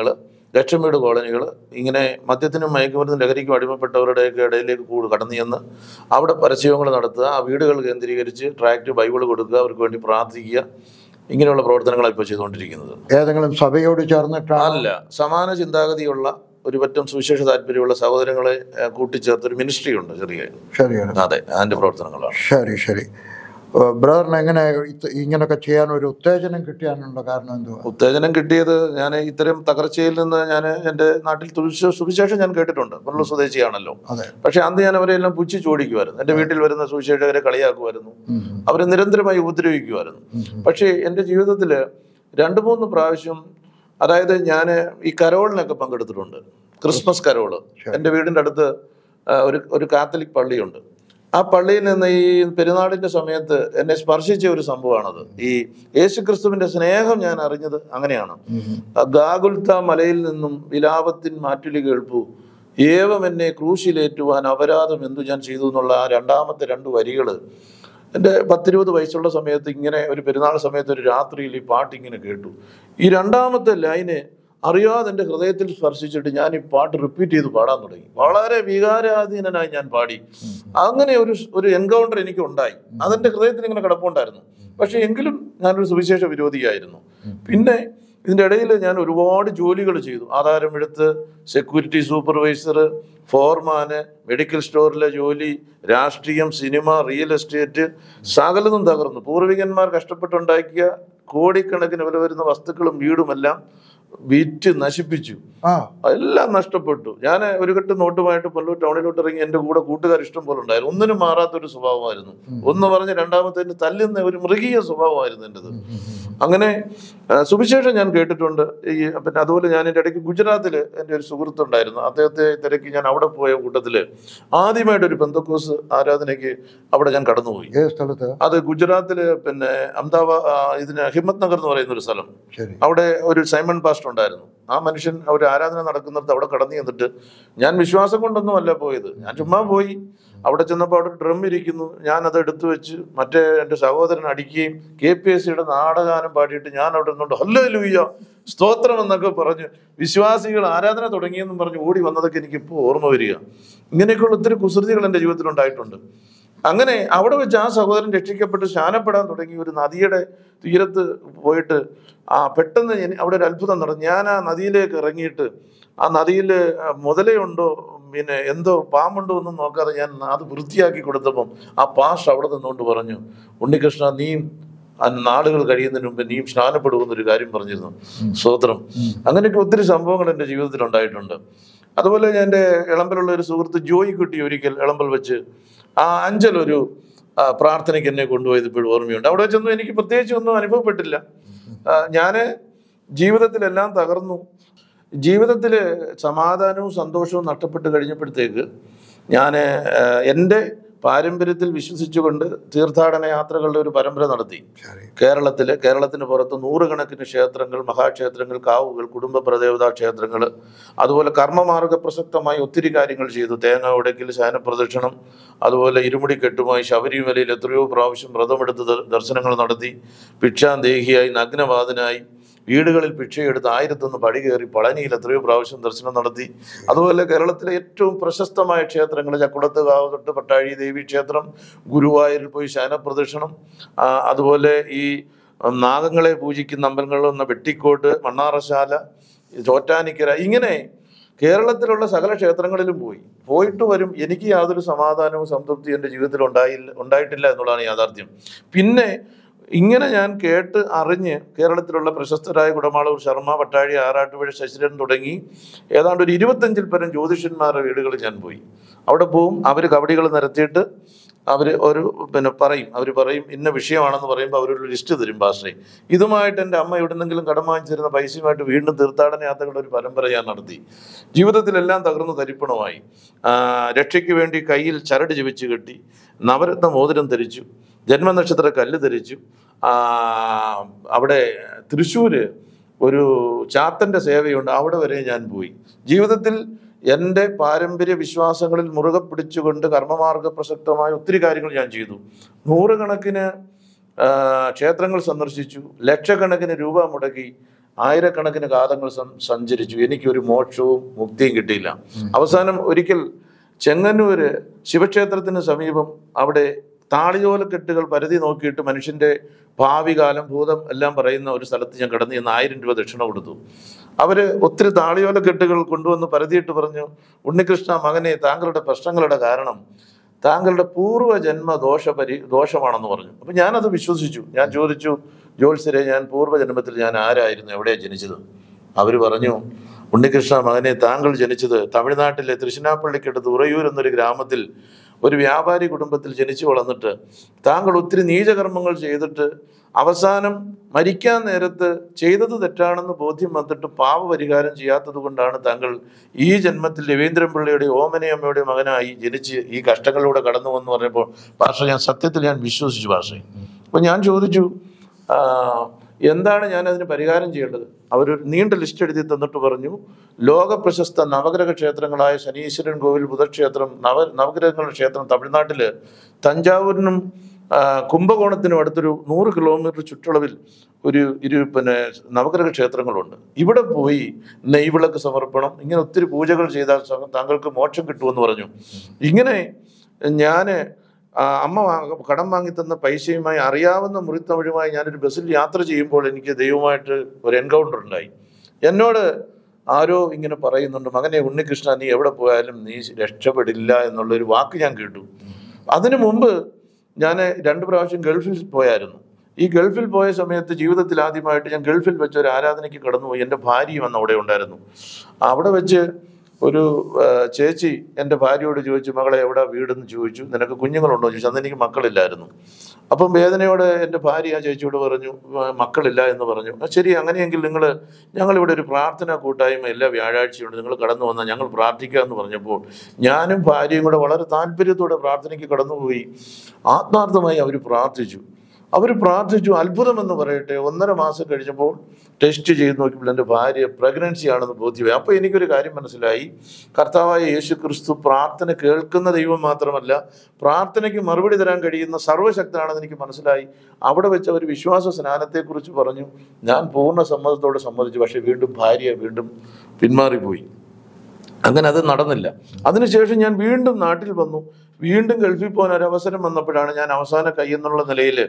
ലക്ഷം വീട് കോളനികൾ ഇങ്ങനെ മദ്യത്തിനും മയക്കുമരുന്നും ലഹരിക്കും അടിമപ്പെട്ടവരുടെയൊക്കെ ഇടയിലേക്ക് കൂട് കടന്നു ചെന്ന് അവിടെ പരസ്യങ്ങൾ നടത്തുക ആ വീടുകൾ കേന്ദ്രീകരിച്ച് ട്രാക്ട് ബൈബിൾ കൊടുക്കുക അവർക്ക് വേണ്ടി പ്രാർത്ഥിക്കുക ഇങ്ങനെയുള്ള പ്രവർത്തനങ്ങളാണ് ഇപ്പോൾ ചെയ്തുകൊണ്ടിരിക്കുന്നത് ഏതെങ്കിലും സഭയോട് ചേർന്നിട്ടാണ് അല്ല സമാന ചിന്താഗതിയുള്ള ഒരു പറ്റം സുവിശേഷ താല്പര്യമുള്ള സഹോദരങ്ങളെ ഏഹ്, കൂട്ടിച്ചേർത്ത് ഒരു മിനിസ്ട്രി ഉണ്ട് ചെറിയ ശരിയാണ് അതെ അതിന്റെ പ്രവർത്തനങ്ങളാണ് ശരി ശരി ഏഹ് ബ്രദറിന് എങ്ങനെ ഇത് ഇങ്ങനൊക്കെ ചെയ്യാൻ ഒരു ഉത്തേജനം കിട്ടിയാനുള്ള കാരണം എന്തുവാ ഉത്തേജനം കിട്ടിയത് ഞാൻ ഇത്തരം തകർച്ചയിൽ നിന്ന് ഞാൻ എൻ്റെ നാട്ടിൽ തുൽസ- സുവിശേഷം ഞാൻ കേട്ടിട്ടുണ്ട് പുള്ള സ്വദേശിയാണല്ലോ അതെ പക്ഷെ അന്ന് ഞാൻ അവരെല്ലാം പുച്ഛി ചോടിക്കുമായിരുന്നു എൻ്റെ വീട്ടിൽ വരുന്ന സുവിശേഷകരെ കളിയാക്കുമായിരുന്നു ഉം. അവരെ നിരന്തരമായി ഉപദ്രവിക്കുമായിരുന്നു പക്ഷേ എൻ്റെ ജീവിതത്തിൽ രണ്ട് മൂന്ന് പ്രാവശ്യം അതായത് ഞാൻ ഈ കരോളിനൊക്കെ പങ്കെടുത്തിട്ടുണ്ട് ക്രിസ്മസ് കരോള് എൻ്റെ വീടിൻ്റെ അടുത്ത് ആ, ഒരു ഒരു കാത്തലിക് പള്ളിയുണ്ട് ആ പള്ളിയിൽ നിന്ന് ഈ പെരുന്നാളിൻ്റെ സമയത്ത് എന്നെ സ്പർശിച്ച ഒരു സംഭവമാണത് ഈ യേശുക്രിസ്തുവിൻ്റെ സ്നേഹം ഞാൻ അറിഞ്ഞത് അങ്ങനെയാണ് ആ ഗാഗുൽത്ത മലയിൽ നിന്നും വിലാപത്തിൻ മാറ്റുലി കേൾപ്പു ഏവം എന്നെ ക്രൂശിലേറ്റുവാൻ അപരാധം എന്തു ഞാൻ ചെയ്തു എന്നുള്ള ആ രണ്ടാമത്തെ രണ്ട് വരികൾ എൻ്റെ പത്തിരുപത് വയസ്സുള്ള സമയത്ത് ഇങ്ങനെ ഒരു പെരുന്നാൾ സമയത്ത് ഒരു രാത്രിയിൽ ഈ പാട്ട് ഇങ്ങനെ കേട്ടു ഈ രണ്ടാമത്തെ ലൈന് അറിയാതെ എൻ്റെ ഹൃദയത്തിൽ സ്പർശിച്ചിട്ട് ഞാൻ ഈ പാട്ട് റിപ്പീറ്റ് ചെയ്ത് പാടാൻ തുടങ്ങി വളരെ വികാരാധീനനായി ഞാൻ പാടി അങ്ങനെ ഒരു ഒരു എൻകൗണ്ടർ എനിക്ക് ഉണ്ടായി അതെൻ്റെ ഹൃദയത്തിൽ ഇങ്ങനെ കിടപ്പുണ്ടായിരുന്നു പക്ഷെ എങ്കിലും ഞാനൊരു സുവിശേഷ വിരോധിയായിരുന്നു പിന്നെ ഇതിൻ്റെ ഇടയിൽ ഞാൻ ഒരുപാട് ജോലികൾ ചെയ്തു ആധാരമെടുത്ത് സെക്യൂരിറ്റി സൂപ്പർവൈസർ ഫോർമാന് മെഡിക്കൽ സ്റ്റോറിലെ ജോലി രാഷ്ട്രീയം സിനിമ റിയൽ എസ്റ്റേറ്റ് സകലതും തകർന്നു പൂർവികന്മാർ കഷ്ടപ്പെട്ടുണ്ടാക്കിയ കോടിക്കണക്കിന് വില വരുന്ന വസ്തുക്കളും വീടുമെല്ലാം വിറ്റ് നശിപ്പിച്ചു ആ എല്ലാം നഷ്ടപ്പെട്ടു ഞാൻ ഒരു കെട്ട് നോട്ടുമായിട്ട് പുല്ലൂർ ടൗണിലോട്ട് ഇറങ്ങി എൻ്റെ കൂടെ കൂട്ടുകാർ ഇഷ്ടം പോലെ ഉണ്ടായിരുന്നു ഒന്നിനും മാറാത്തൊരു സ്വഭാവമായിരുന്നു ഒന്ന് പറഞ്ഞ് രണ്ടാമത്തേന് തല്ലുന്ന ഒരു മൃഗീയ സ്വഭാവമായിരുന്നു എൻ്റെത് അങ്ങനെ ആ, സുവിശേഷം ഞാൻ കേട്ടിട്ടുണ്ട് ഈ പിന്നെ അതുപോലെ ഞാൻ എൻ്റെ ഇടയ്ക്ക് ഗുജറാത്തിൽ എൻ്റെ ഒരു സുഹൃത്തുണ്ടായിരുന്നു അദ്ദേഹത്തെ തിരക്കി ഞാൻ അവിടെ പോയ കൂട്ടത്തിൽ ആദ്യമായിട്ട് ഒരു പെന്തക്കോസ് ആരാധനയ്ക്ക് അവിടെ ഞാൻ കടന്നുപോയി ഏത് സ്ഥലത്ത് അത് ഗുജറാത്തിൽ പിന്നെ അഹമ്മദാബാദ് ആ, ഇതിന് ഹിമ്മത്ത് നഗർ എന്ന് പറയുന്ന ഒരു സ്ഥലം ശരി അവിടെ ഒരു സൈമൺ പാസ്റ്റർ ഉണ്ടായിരുന്നു ആ മനുഷ്യൻ ഒരു ആരാധന നടക്കുന്നിടത്ത് അവിടെ കടന്നു ചെന്നിട്ട് ഞാൻ വിശ്വാസം കൊണ്ടൊന്നും അല്ല പോയത് ഞാൻ ചുമ്മാ പോയി അവിടെ ചെന്നപ്പോൾ അവിടെ ഡ്രം ഇരിക്കുന്നു ഞാൻ അത് എടുത്തു വെച്ച് മറ്റേ എൻ്റെ സഹോദരൻ അടിക്കുകയും കെ പി എസ് സിയുടെ നാടകാനം പാടിയിട്ട് ഞാൻ അവിടെ നിന്നുകൊണ്ട് ഹല്ലോ ലൂയ്യ സ്തോത്രം എന്നൊക്കെ പറഞ്ഞ് വിശ്വാസികൾ ആരാധന തുടങ്ങിയെന്നും പറഞ്ഞ് ഓടി വന്നതൊക്കെ എനിക്ക് ഇപ്പോൾ ഓർമ്മ വരിക ഇങ്ങനെയൊക്കെയുള്ള ഒത്തിരി കുസൃതികൾ എൻ്റെ ജീവിതത്തിൽ ഉണ്ടായിട്ടുണ്ട് അങ്ങനെ അവിടെ വെച്ച് ആ സഹോദരൻ രക്ഷിക്കപ്പെട്ട് സ്നാനപ്പെടാൻ തുടങ്ങി ഒരു നദിയുടെ തീരത്ത് പോയിട്ട് ആ പെട്ടെന്ന് എനി- അവിടെ ഒരു അത്ഭുതം നടന്നു ഞാൻ ആ നദിയിലേക്ക് ഇറങ്ങിയിട്ട് ആ നദിയിൽ മുതലയുണ്ടോ പിന്നെ എന്തോ പാമ്പുണ്ടോ ഒന്നും നോക്കാതെ ഞാൻ അത് വൃത്തിയാക്കി കൊടുത്തപ്പം ആ പാഷ് അവിടെ നിന്നുകൊണ്ട് പറഞ്ഞു ഉണ്ണികൃഷ്ണ നീയും ആ നാളുകൾ കഴിയുന്നതിന് മുമ്പ് നീയും സ്നാനപ്പെടുമെന്നൊരു കാര്യം പറഞ്ഞിരുന്നു സ്വോത്രം അങ്ങനെയൊക്കെ ഒത്തിരി സംഭവങ്ങൾ എൻ്റെ ജീവിതത്തിൽ ഉണ്ടായിട്ടുണ്ട് അതുപോലെ ഞാൻ എൻ്റെ ഇളമ്പലുള്ള ഒരു സുഹൃത്ത് ജോയി കുട്ടി ഒരിക്കൽ ഇളമ്പൽ വെച്ച് ആ അഞ്ചൽ ഒരു ആ, പ്രാർത്ഥനയ്ക്ക് എന്നെ കൊണ്ടുപോയത് ഇപ്പോഴും ഓർമ്മയുണ്ട് അവിടെ വെച്ചൊന്നും എനിക്ക് പ്രത്യേകിച്ച് ഒന്നും അനുഭവപ്പെട്ടില്ല ഞാൻ ജീവിതത്തിലെല്ലാം തകർന്നു ജീവിതത്തിൽ സമാധാനവും സന്തോഷവും നഷ്ടപ്പെട്ട് കഴിഞ്ഞപ്പോഴത്തേക്ക് ഞാൻ എൻ്റെ പാരമ്പര്യത്തിൽ വിശ്വസിച്ചുകൊണ്ട് തീർത്ഥാടന യാത്രകളുടെ ഒരു പരമ്പര നടത്തി ശരി കേരളത്തിലെ കേരളത്തിന് പുറത്ത് നൂറുകണക്കിന് ക്ഷേത്രങ്ങൾ മഹാക്ഷേത്രങ്ങൾ കാവുകൾ കുടുംബ പ്രദേവതാ ക്ഷേത്രങ്ങൾ അതുപോലെ കർമ്മമാർഗ പ്രസക്തമായി ഒത്തിരി കാര്യങ്ങൾ ചെയ്തു തേങ്ങ ഉടക്കിൽ ശയനപ്രദക്ഷിണം അതുപോലെ ഇരുമുടിക്കെട്ടുമായി ശബരിമലയിൽ എത്രയോ പ്രാവശ്യം വ്രതമെടുത്ത് ദ- ദർശനങ്ങൾ നടത്തി ഭിക്ഷാന്തേഹിയായി നഗ്നവാദനായി വീടുകളിൽ ഭിക്ഷയെടുത്ത് ആയിരത്തൊന്ന് പടി കയറി പളനിയിൽ എത്രയോ പ്രാവശ്യം ദർശനം നടത്തി അതുപോലെ കേരളത്തിലെ ഏറ്റവും പ്രശസ്തമായ ക്ഷേത്രങ്ങൾ ചക്കുളത്ത് കാവ് തൊട്ട് പട്ടാഴി ദേവി ക്ഷേത്രം ഗുരുവായൂരിൽ പോയി ശയനപ്രദക്ഷിണം ആ, അതുപോലെ ഈ ഉം, നാഗങ്ങളെ പൂജിക്കുന്ന അമ്പലങ്ങളിൽ നിന്ന് വെട്ടിക്കോട്ട് മണ്ണാറശാല ചോറ്റാനിക്കര ഇങ്ങനെ കേരളത്തിലുള്ള സകല ക്ഷേത്രങ്ങളിലും പോയി പോയിട്ട് വരും എനിക്ക് യാതൊരു സമാധാനവും സംതൃപ്തിയും എൻ്റെ ജീവിതത്തിൽ ഉണ്ടായില്ല ഉണ്ടായിട്ടില്ല എന്നുള്ളതാണ് യാഥാർത്ഥ്യം പിന്നെ ഇങ്ങനെ ഞാൻ കേട്ട് അറിഞ്ഞ് കേരളത്തിലുള്ള പ്രശസ്തരായ കുടമാളൂർ ശർമ്മ പട്ടാഴി ആറാട്ടുപുഴ ശശിരൻ തുടങ്ങി ഏതാണ്ട് ഒരു ഇരുപത്തഞ്ചിൽ പരം ജ്യോതിഷന്മാരുടെ വീടുകളിൽ ഞാൻ പോയി അവിടെ പോവും അവർ കബഡികൾ നിരത്തിയിട്ട് അവർ ഒരു പിന്നെ പറയും അവർ പറയും ഇന്ന വിഷയമാണെന്ന് പറയുമ്പോൾ അവരൊരു ലിസ്റ്റ് തരും ഭാഷയെ ഇതുമായിട്ട് എൻ്റെ അമ്മ എവിടെന്നെങ്കിലും കടം വാങ്ങിച്ചിരുന്ന പൈസയുമായിട്ട് വീണ്ടും തീർത്ഥാടന യാത്രകളുടെ ഒരു പരമ്പര ഞാൻ നടത്തി ജീവിതത്തിലെല്ലാം തകർന്ന് തരിപ്പണമായി ആ, രക്ഷയ്ക്ക് വേണ്ടി കയ്യിൽ ചരട് ജപിച്ച് കെട്ടി നവരത്ന മോതിരം ധരിച്ചു ജന്മനക്ഷത്ര കല്ല് ധരിച്ചു ആ, അവിടെ തൃശ്ശൂര് ഒരു ചാത്തൻ്റെ സേവയുണ്ട് അവിടെ വരെ ഞാൻ പോയി ജീവിതത്തിൽ എൻ്റെ പാരമ്പര്യ വിശ്വാസങ്ങളിൽ മുറുകെ പിടിച്ചുകൊണ്ട് കർമ്മമാർഗ പ്രസക്തമായ ഒത്തിരി കാര്യങ്ങൾ ഞാൻ ചെയ്തു നൂറുകണക്കിന് ആ, ക്ഷേത്രങ്ങൾ സന്ദർശിച്ചു ലക്ഷക്കണക്കിന് രൂപ മുടക്കി ആയിരക്കണക്കിന് കാതങ്ങൾ സം- സഞ്ചരിച്ചു എനിക്കൊരു മോക്ഷവും മുക്തിയും കിട്ടിയില്ല അവസാനം ഒരിക്കൽ ചെങ്ങന്നൂര് ശിവക്ഷേത്രത്തിന് സമീപം അവിടെ താളിയോലക്കെട്ടുകൾ പരിധി നോക്കിയിട്ട് മനുഷ്യന്റെ ഭാവി കാലം ഭൂതം എല്ലാം പറയുന്ന ഒരു സ്ഥലത്ത് ഞാൻ കിടന്ന് ചെന്ന് ആയിരം രൂപ ദക്ഷിണ കൊടുത്തു അവര് ഒത്തിരി താളിയോലക്കെട്ടുകൾ കൊണ്ടുവന്ന് പരതിയിട്ട് പറഞ്ഞു ഉണ്ണികൃഷ്ണ മകനെ താങ്കളുടെ പ്രശ്നങ്ങളുടെ കാരണം താങ്കളുടെ പൂർവ്വജന്മ ദോഷ പരി ദോഷമാണെന്ന് പറഞ്ഞു അപ്പൊ ഞാനത് വിശ്വസിച്ചു ഞാൻ ചോദിച്ചു ജോത്സ്യരെ ഞാൻ പൂർവ്വജന്മത്തിൽ ഞാൻ ആരായിരുന്നു എവിടെയാണ് ജനിച്ചത് അവർ പറഞ്ഞു ഉണ്ണികൃഷ്ണ മകനെ താങ്കൾ ജനിച്ചത് തമിഴ്നാട്ടിലെ തൃശ്ശിനാപ്പള്ളിക്കടുത്ത് ഉറയൂർ എന്നൊരു ഗ്രാമത്തിൽ ഒരു വ്യാപാരി കുടുംബത്തിൽ ജനിച്ചു വളർന്നിട്ട് താങ്കൾ ഒത്തിരി നീചകർമ്മങ്ങൾ ചെയ്തിട്ട് അവസാനം മരിക്കാൻ നേരത്ത് ചെയ്തത് തെറ്റാണെന്ന് ബോധ്യം വന്നിട്ട് പാപപരിഹാരം ചെയ്യാത്തത് കൊണ്ടാണ് താങ്കൾ ഈ ജന്മത്തിൽ രവീന്ദ്രൻ പിള്ളയുടെ ഓമനയമ്മയുടെ മകനായി ജനിച്ച് ഈ കഷ്ടങ്ങളിലൂടെ കടന്നു വന്ന് പറഞ്ഞപ്പോൾ ഭാഷ ഞാൻ സത്യത്തിൽ ഞാൻ വിശ്വസിച്ചു ഭാഷ അപ്പൊ ഞാൻ ചോദിച്ചു ആ, എന്താണ് ഞാൻ അതിന് പരിഹാരം ചെയ്യേണ്ടത് അവരൊരു നീണ്ട ലിസ്റ്റ് എഴുതി തന്നിട്ട് പറഞ്ഞു ലോക പ്രശസ്ത നവഗ്രഹ ക്ഷേത്രങ്ങളായ ശനീശ്വരൻ കോവിൽ ബുധക്ഷേത്രം നവ നവഗ്രഹങ്ങളുടെ ക്ഷേത്രം തമിഴ്നാട്ടില് തഞ്ചാവൂരിനും ആ, കുംഭകോണത്തിനും അടുത്തൊരു നൂറ് കിലോമീറ്റർ ചുറ്റളവിൽ ഒരു ഇരു പിന്നെ നവഗ്രഹ ക്ഷേത്രങ്ങളുണ്ട് ഇവിടെ പോയി നെയ്വിളക്ക് സമർപ്പണം ഇങ്ങനെ ഒത്തിരി പൂജകൾ ചെയ്താൽ സ- താങ്കൾക്ക് മോക്ഷം കിട്ടുമെന്ന് പറഞ്ഞു ഇങ്ങനെ ഞാൻ അമ്മ വാ- കടം വാങ്ങി തന്ന പൈസയുമായി അറിയാവുന്ന മുറിത്തമിഴുമായി ഞാനൊരു ബസ്സിൽ യാത്ര ചെയ്യുമ്പോൾ എനിക്ക് ദൈവമായിട്ട് ഒരു എൻകൗണ്ടർ ഉണ്ടായി എന്നോട് ആരോ ഇങ്ങനെ പറയുന്നുണ്ട് മകനെ ഉണ്ണികൃഷ്ണ നീ എവിടെ പോയാലും നീ രക്ഷപ്പെടില്ല എന്നുള്ളൊരു വാക്ക് ഞാൻ കേട്ടു അതിനു മുമ്പ് ഞാൻ രണ്ട് പ്രാവശ്യം ഗൾഫിൽ പോയായിരുന്നു ഈ ഗൾഫിൽ പോയ സമയത്ത് ജീവിതത്തിൽ ആദ്യമായിട്ട് ഞാൻ ഗൾഫിൽ വെച്ച് ഒരു ആരാധനയ്ക്ക് കടന്നുപോയി എൻ്റെ ഭാര്യയും അന്ന് അവിടെ ഉണ്ടായിരുന്നു അവിടെ വെച്ച് ഒരു ആ, ചേച്ചി എൻ്റെ ഭാര്യയോട് ചോദിച്ചു മകളെ എവിടെ വീടെന്ന് ചോദിച്ചു നിനക്ക് കുഞ്ഞുങ്ങളുണ്ടോ എന്ന് ചോദിച്ചു അന്ന് എനിക്ക് മക്കളില്ലായിരുന്നു അപ്പം വേദനയോടെ എൻ്റെ ഭാര്യ ആ ചേച്ചിയോട് പറഞ്ഞു "ആ, മക്കളില്ല എന്ന് പറഞ്ഞു "ആ, ശരി അങ്ങനെയെങ്കിൽ നിങ്ങൾ ഞങ്ങളിവിടെ ഒരു പ്രാർത്ഥനാ കൂട്ടായ്മ എല്ലാ വ്യാഴാഴ്ചയുണ്ട് നിങ്ങൾ കടന്നു വന്നാൽ ഞങ്ങൾ പ്രാർത്ഥിക്കുക എന്ന് പറഞ്ഞപ്പോൾ ഞാനും ഭാര്യയും കൂടെ വളരെ താല്പര്യത്തോടെ പ്രാർത്ഥനയ്ക്ക് കടന്നുപോയി ആത്മാർത്ഥമായി അവർ പ്രാർത്ഥിച്ചു അവർ പ്രാർത്ഥിച്ചു അത്ഭുതമെന്ന് പറയട്ടെ ഒന്നര മാസം കഴിഞ്ഞപ്പോൾ ടെസ്റ്റ് ചെയ്ത് നോക്കിയപ്പോൾ എൻ്റെ ഭാര്യ പ്രഗ്നൻസി ആണെന്ന് ബോധ്യമായി അപ്പോൾ എനിക്കൊരു കാര്യം മനസ്സിലായി കർത്താവായ യേശു ക്രിസ്തു പ്രാർത്ഥന കേൾക്കുന്ന ദൈവം മാത്രമല്ല പ്രാർത്ഥനയ്ക്ക് മറുപടി തരാൻ കഴിയുന്ന സർവ്വശക്തനാണെന്ന് എനിക്ക് മനസ്സിലായി അവിടെ വെച്ച് ഒരു വിശ്വാസ സ്നാനത്തെക്കുറിച്ച് പറഞ്ഞു ഞാൻ പൂർണ്ണ സമ്മതത്തോടെ സമ്മതിച്ചു പക്ഷേ വീണ്ടും ഭാര്യ വീണ്ടും പിന്മാറിപ്പോയി അങ്ങനെ അത് നടന്നില്ല അതിനുശേഷം ഞാൻ വീണ്ടും നാട്ടിൽ വന്നു വീണ്ടും ഗൾഫിൽ പോകാൻ ഒരു അവസരം വന്നപ്പോഴാണ് ഞാൻ അവസാന കൈയെന്നുള്ള നിലയിൽ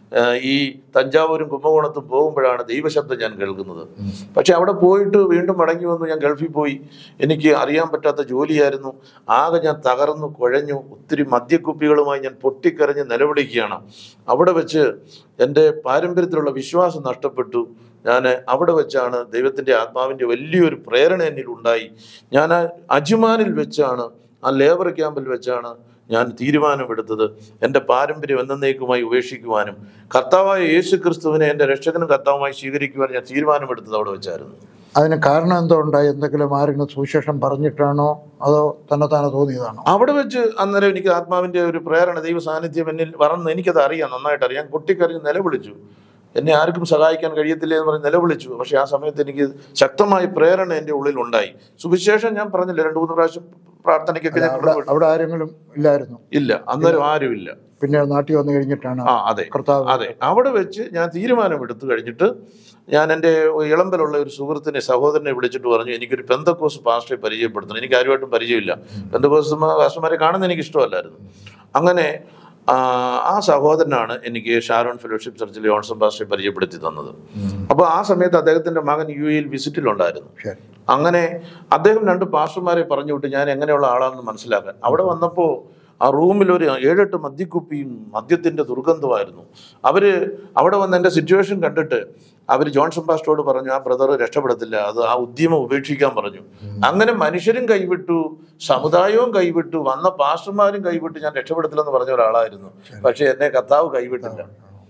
ഈ തഞ്ചാവൂരും കുംഭകോണത്തും പോകുമ്പോഴാണ് ദൈവശബ്ദം ഞാൻ കേൾക്കുന്നത് പക്ഷെ അവിടെ പോയിട്ട് വീണ്ടും മടങ്ങി വന്നു ഞാൻ ഗൾഫിൽ പോയി എനിക്ക് അറിയാൻ പറ്റാത്ത ജോലിയായിരുന്നു ആകെ ഞാൻ തകർന്നു കുഴഞ്ഞു ഒത്തിരി മദ്യക്കുപ്പികളുമായി ഞാൻ പൊട്ടിക്കരഞ്ഞ് നിലവിളിക്കുകയാണ് അവിടെ വെച്ച് എൻ്റെ പാരമ്പര്യത്തിലുള്ള വിശ്വാസം നഷ്ടപ്പെട്ടു ഞാൻ അവിടെ വെച്ചാണ് ദൈവത്തിൻ്റെ ആത്മാവിൻ്റെ വലിയൊരു പ്രേരണ എന്നിൽ ഉണ്ടായി ഞാൻ ആ അജ്മാനിൽ വെച്ചാണ് ആ ലേബർ ക്യാമ്പിൽ വെച്ചാണ് ഞാൻ തീരുമാനമെടുത്തത് എൻ്റെ പാരമ്പര്യം എന്നേക്കുമായി ഉപേക്ഷിക്കുവാനും കർത്താവായ യേശു ക്രിസ്തുവിനെ എൻ്റെ രക്ഷകനും കർത്താവുമായി സ്വീകരിക്കുവാനും ഞാൻ തീരുമാനമെടുത്തത് അവിടെ വെച്ചായിരുന്നു അതിന് കാരണം എന്തോ ഉണ്ടായി എന്തെങ്കിലും ആരെങ്കിലും സുവിശേഷം പറഞ്ഞിട്ടാണോ അതോ തന്നെ താനെ തോന്നിയതാണോ അവിടെ വെച്ച് അന്നേരം എനിക്ക് ആത്മാവിൻ്റെ ഒരു പ്രേരണ ദൈവ സാന്നിധ്യം എന്നിൽ വറന്ന് എനിക്കത് അറിയാം നന്നായിട്ട് അറിയാം പൊട്ടിക്കറിഞ്ഞ് നിലവിളിച്ചു എന്നെ ആർക്കും സഹായിക്കാൻ കഴിയത്തില്ല എന്ന് പറഞ്ഞ് നിലവിളിച്ചു പക്ഷെ ആ സമയത്ത് എനിക്ക് ശക്തമായ പ്രേരണ എൻ്റെ ഉള്ളിൽ ഉണ്ടായി സുവിശേഷം ഞാൻ പറഞ്ഞില്ല രണ്ടു മൂന്ന് പ്രാവശ്യം പ്രാർത്ഥനയ്ക്കൊക്കെ ഞാൻ അവിടെ അവിടെ ആരെങ്കിലും ഇല്ലായിരുന്നു ഇല്ല അന്നേരം ആരുമില്ല പിന്നെ നാട്ടിൽ വന്നു കഴിഞ്ഞിട്ടാണ് ആ അതെ കർത്താവ് അതെ അവിടെ വെച്ച് ഞാൻ തീരുമാനം എടുത്തു കഴിഞ്ഞിട്ട് ഞാൻ എൻ്റെ ഇളമ്പലുള്ള ഒരു സുഹൃത്തിനെ സഹോദരനെ വിളിച്ചിട്ട് പറഞ്ഞു എനിക്കൊരു പെന്തക്കോസ് പാസ്റ്ററെ പരിചയപ്പെടുത്തണം എനിക്ക് ആരുമായിട്ടും പരിചയമില്ല പെന്തക്കോസ് പാസ്റ്റർമാരെ കാണുന്ന എനിക്ക് ഇഷ്ടമല്ലായിരുന്നു അങ്ങനെ ആ, ആ സഹോദരനാണ് എനിക്ക് ഷാരോൺ ഫെലോഷിപ്പ് ചർച്ചിലെ ഓൺസം പാസ്റ്ററെ പരിചയപ്പെടുത്തി തന്നത് അപ്പോൾ ആ സമയത്ത് അദ്ദേഹത്തിന്റെ മകൻ യു എയിൽ വിസിറ്റിലുണ്ടായിരുന്നു ശരി അങ്ങനെ അദ്ദേഹം രണ്ട് പാസ്റ്റർമാരെ പറഞ്ഞു വിട്ട് ഞാൻ എങ്ങനെയുള്ള ആളാണെന്ന് മനസ്സിലാക്കാൻ അവിടെ വന്നപ്പോൾ ആ റൂമിൽ ഒരു ഏഴെട്ട് മദ്യക്കുപ്പിയും മദ്യത്തിന്റെ ദുർഗന്ധമായിരുന്നു അവര് അവിടെ വന്ന് എൻ്റെ സിറ്റുവേഷൻ കണ്ടിട്ട് അവർ ജോൺസൺ പാസ്റ്ററോട് പറഞ്ഞു ആ ബ്രദർ രക്ഷപ്പെടത്തില്ല അത് ആ ഉദ്യമം ഉപേക്ഷിക്കാൻ പറഞ്ഞു അങ്ങനെ മനുഷ്യരും കൈവിട്ടു സമുദായവും കൈവിട്ടു വന്ന പാസ്റ്റർമാരും കൈവിട്ടു ഞാൻ രക്ഷപ്പെടത്തില്ലെന്ന് പറഞ്ഞ ഒരാളായിരുന്നു പക്ഷെ എന്നെ കർത്താവ് കൈവിട്ടില്ല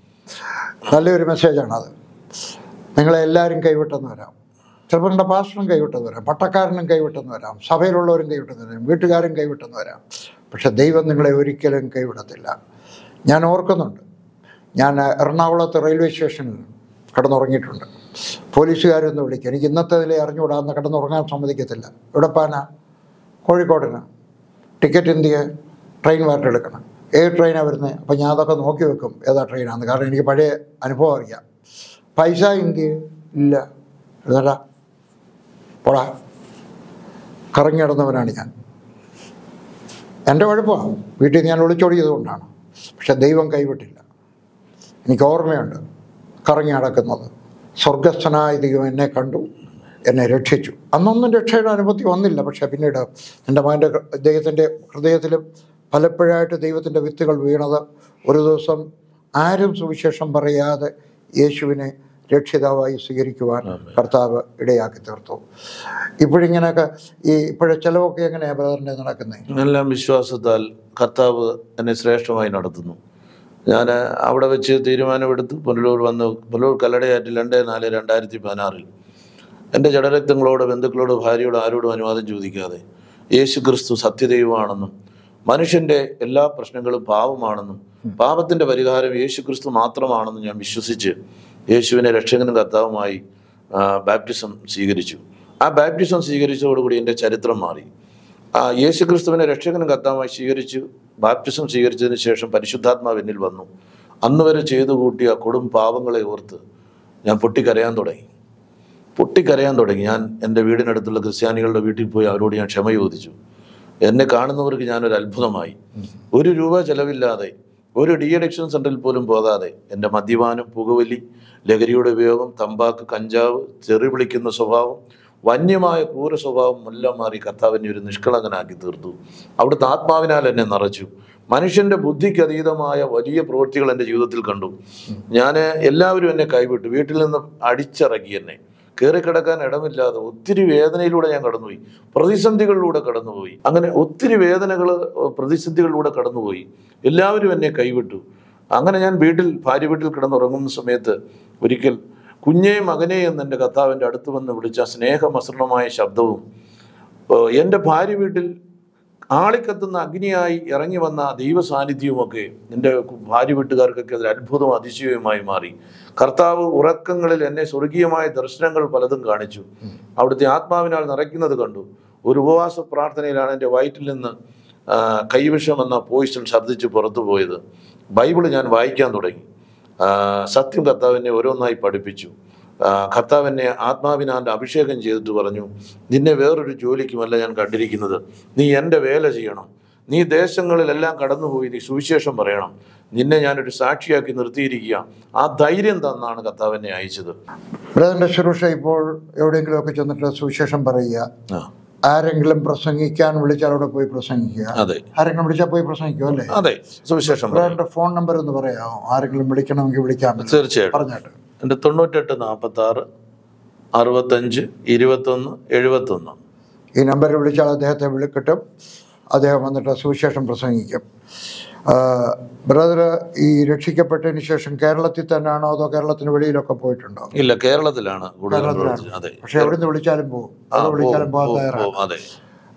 നല്ലൊരു മെസ്സേജാണ് അത് നിങ്ങളെ എല്ലാവരും കൈവിട്ടെന്ന് വരാം ചിലപ്പോൾ നിങ്ങളുടെ പാസ്റ്ററും കൈവിട്ടെന്ന് വരാം പട്ടക്കാരനും കൈവിട്ടെന്ന് വരാം സഭയിലുള്ളവരും കൈവിട്ടെന്ന് വരാം വീട്ടുകാരും കൈവിട്ടെന്ന് വരാം പക്ഷെ ദൈവം നിങ്ങളെ ഒരിക്കലും കൈവിടത്തില്ല ഞാൻ ഓർക്കുന്നുണ്ട് ഞാൻ എറണാകുളത്ത് റെയിൽവേ സ്റ്റേഷനിൽ കിടന്നുറങ്ങിയിട്ടുണ്ട് പോലീസുകാരൊന്ന് വിളിക്കും എനിക്ക് ഇന്നത്തെ നില അറിഞ്ഞുകൂടാന്ന് കിടന്നുറങ്ങാൻ സമ്മതിക്കത്തില്ല എവിടെ പാനാ കോഴിക്കോടിന് ടിക്കറ്റ് എന്തിയെ ട്രെയിൻ മാറ്റി എടുക്കണം ഏത് ട്രെയിനാണ് വരുന്നത് അപ്പം ഞാൻ അതൊക്കെ നോക്കി വെക്കും ഏതാ ട്രെയിനാന്ന് കാരണം എനിക്ക് പഴയ അനുഭവം അറിയാം പൈസ ഇന്ത്യ ഇല്ല എഴുന്നേടാ പോടാ കറങ്ങി നടന്നവനാണ് ഞാൻ എൻ്റെ കുഴപ്പമാണ് വീട്ടിൽ നിന്ന് ഞാൻ ഒളിച്ചോടിയത് കൊണ്ടാണ് പക്ഷെ ദൈവം കൈവിട്ടില്ല എനിക്ക് ഓർമ്മയുണ്ട് കറങ്ങി നടക്കുന്നത് സ്വർഗസ്ഥനായ ദൈവം എന്നെ കണ്ടു എന്നെ രക്ഷിച്ചു അന്നൊന്നും രക്ഷയുടെ അനുമതി വന്നില്ല പക്ഷേ പിന്നീട് എൻ്റെ മകൻ്റെ ദൈവത്തിൻ്റെ ഹൃദയത്തിലും പലപ്പോഴായിട്ട് ദൈവത്തിൻ്റെ വിത്തുകൾ വീണത് ഒരു ദിവസം ആരും സുവിശേഷം പറയാതെ യേശുവിനെ രക്ഷിതാവായി സ്വീകരിക്കുവാൻ കർത്താവ് ഇടയാക്കി തീർത്തു ഇപ്പോഴിങ്ങനെയൊക്കെ ഈ ഇപ്പോഴെ ചിലവൊക്കെ എങ്ങനെയാണ് ബ്രദറിൻ്റെ നടക്കുന്നത് എല്ലാം വിശ്വാസത്താൽ കർത്താവ് എന്നെ ശ്രേഷ്ഠമായി നടത്തുന്നു ഞാൻ അവിടെ വെച്ച് തീരുമാനമെടുത്ത് പുനലൂർ വന്ന് പുനലൂർ കല്ലടയാറ്റിൽ രണ്ട് നാല് രണ്ടായിരത്തി പതിനാറിൽ എൻ്റെ ജഡരക്തങ്ങളോട് ബന്ധുക്കളോട് ഭാര്യയോട് ആരോടും അനുവാദം ചോദിക്കാതെ യേശു ക്രിസ്തു സത്യദൈവമാണെന്നും മനുഷ്യൻ്റെ എല്ലാ പ്രശ്നങ്ങളും പാപമാണെന്നും പാപത്തിൻ്റെ പരിഹാരം യേശു ക്രിസ്തു മാത്രമാണെന്നും ഞാൻ വിശ്വസിച്ച് യേശുവിനെ രക്ഷകനും കർത്താവുമായി ആ, ബാപ്റ്റിസം സ്വീകരിച്ചു ആ ബാപ്റ്റിസം സ്വീകരിച്ചതോടുകൂടി എൻ്റെ ചരിത്രം മാറി ആ യേശു ക്രിസ്തുവിനെ രക്ഷകനും കർത്താവുമായി സ്വീകരിച്ചു ബാപ്റ്റിസം സ്വീകരിച്ചതിന് ശേഷം പരിശുദ്ധാത്മാവ് എന്നിൽ വന്നു അന്ന് വരെ ചെയ്തു കൂട്ടിയ കൊടും പാപങ്ങളെ ഓർത്ത് ഞാൻ പൊട്ടിക്കരയാൻ തുടങ്ങി പൊട്ടിക്കരയാൻ തുടങ്ങി ഞാൻ എൻ്റെ വീടിനടുത്തുള്ള ക്രിസ്ത്യാനികളുടെ വീട്ടിൽ പോയി അവരോട് ഞാൻ ക്ഷമ ചോദിച്ചു എന്നെ കാണുന്നവർക്ക് ഞാനൊരു അത്ഭുതമായി ഒരു രൂപ ചെലവില്ലാതെ ഒരു ഡി അഡിക്ഷൻ സെൻ്ററിൽ പോലും പോകാതെ എൻ്റെ മദ്യപാനം പുകവലി ലഹരിയുടെ ഉപയോഗം തമ്പാക്ക് കഞ്ചാവ് ചെറി വിളിക്കുന്ന സ്വഭാവം വന്യമായ ക്രൂര സ്വഭാവം എല്ലാം മാറി കർത്താവിനെ ഒരു നിഷ്കളങ്കനാക്കി തീർത്തു അവിടുത്തെ ആത്മാവിനാൽ എന്നെ നിറച്ചു മനുഷ്യന്റെ ബുദ്ധിക്ക് അതീതമായ വലിയ പ്രവൃത്തികൾ എൻ്റെ ജീവിതത്തിൽ കണ്ടു ഞാൻ എല്ലാവരും എന്നെ കൈവിട്ടു വീട്ടിൽ നിന്ന് അടിച്ചിറക്കി എന്നെ കയറിക്കിടക്കാൻ ഇടമില്ലാതെ ഒത്തിരി വേദനയിലൂടെ ഞാൻ കടന്നുപോയി പ്രതിസന്ധികളിലൂടെ കടന്നുപോയി അങ്ങനെ ഒത്തിരി വേദനകൾ പ്രതിസന്ധികളിലൂടെ കടന്നുപോയി എല്ലാവരും എന്നെ കൈവിട്ടു അങ്ങനെ ഞാൻ വീട്ടിൽ ഭാര്യ വീട്ടിൽ കിടന്നുറങ്ങുന്ന സമയത്ത് ഒരിക്കൽ കുഞ്ഞേ മകനെ എന്ന് എൻ്റെ കർത്താവിൻ്റെ അടുത്ത് വന്ന് വിളിച്ച സ്നേഹമസൃണമായ ശബ്ദവും ഏഹ് എൻ്റെ ഭാര്യ വീട്ടിൽ ആളിക്കത്തുന്ന അഗ്നിയായി ഇറങ്ങി വന്ന ദൈവ സാന്നിധ്യവുമൊക്കെ എൻ്റെ ഭാര്യ വീട്ടുകാർക്കൊക്കെ അതൊരു അത്ഭുതവും അതിശയവുമായി മാറി കർത്താവ് ഉറക്കങ്ങളിൽ എന്നെ സ്വർഗീയമായ ദർശനങ്ങൾ പലതും കാണിച്ചു അവിടുത്തെ ആത്മാവിനാൽ നിറയ്ക്കുന്നത് കണ്ടു ഒരു ഉപവാസ പ്രാർത്ഥനയിലാണ് എൻ്റെ വയറ്റിൽ നിന്ന് ആ, കൈവിഷം എന്ന പോയിസൺ ഛർദ്ദിച്ച് പുറത്തു പോയത് ബൈബിള് ഞാൻ വായിക്കാൻ തുടങ്ങി ആ, സത്യം കർത്താവിനെ ഓരോന്നായി പഠിപ്പിച്ചു ആ, കർത്താവ് എന്നെ ആത്മാവിനാൽ അഭിഷേകം ചെയ്തിട്ട് പറഞ്ഞു നിന്നെ വേറൊരു ജോലിക്കുമല്ല ഞാൻ കണ്ടിരിക്കുന്നത് നീ എൻ്റെ വേല ചെയ്യണം നീ ദേശങ്ങളിലെല്ലാം കടന്നുപോയി നീ സുവിശേഷം പറയണം നിന്നെ ഞാനൊരു സാക്ഷിയാക്കി നിർത്തിയിരിക്കുക ആ ധൈര്യം തന്നാണ് കർത്താവ് എന്നെ അയച്ചത് ബ്രദറിൻ്റെ ശുശ്രൂഷ ഇപ്പോൾ എവിടെയെങ്കിലുമൊക്കെ ചെന്നിട്ട് സുവിശേഷം പറയുക ആ ആരെങ്കിലും പ്രസംഗിക്കാൻ വിളിച്ചാൽ അവിടെ പോയി പ്രസംഗിക്കുക അതെ ആരെങ്കിലും വിളിച്ചാൽ പോയി പ്രസംഗിക്കും അല്ലേ അതെ സുവിശേഷം പറയണം. ബ്രദറിന്റെ ഫോൺ നമ്പർ ഒന്ന് പറയാമോ ആരെങ്കിലും വിളിക്കണമെങ്കിൽ വിളിക്കാം തീർച്ചയായിട്ടും പറഞ്ഞിട്ട് എൻ്റെ തൊണ്ണൂറ്റെട്ട് നാൽപ്പത്തി ആറ് അറുപത്തഞ്ച് ഇരുപത്തൊന്ന് എഴുപത്തൊന്ന് ഈ നമ്പറിൽ വിളിച്ചാൽ അദ്ദേഹത്തെ വിളിക്കിട്ടും അദ്ദേഹം വന്നിട്ട് സുവിശേഷം പ്രസംഗിക്കും ബ്രദർ ഈ രക്ഷിക്കപ്പെട്ടതിന് ശേഷം കേരളത്തിൽ തന്നെയാണോ അതോ കേരളത്തിന് വെളിയിലൊക്കെ പോയിട്ടുണ്ടോ ഇല്ല കേരളത്തിലാണ് കൂടുതൽ കേരളത്തിലാണ്. പ്രവർത്തിച്ചത്. അതെ പക്ഷെ എവിടുന്ന് വിളിച്ചാലും പോകും ആ, അത് വിളിച്ചാലും പോവും, പോകാൻ പോവും, തയ്യാറാണ് പോവും. അതെ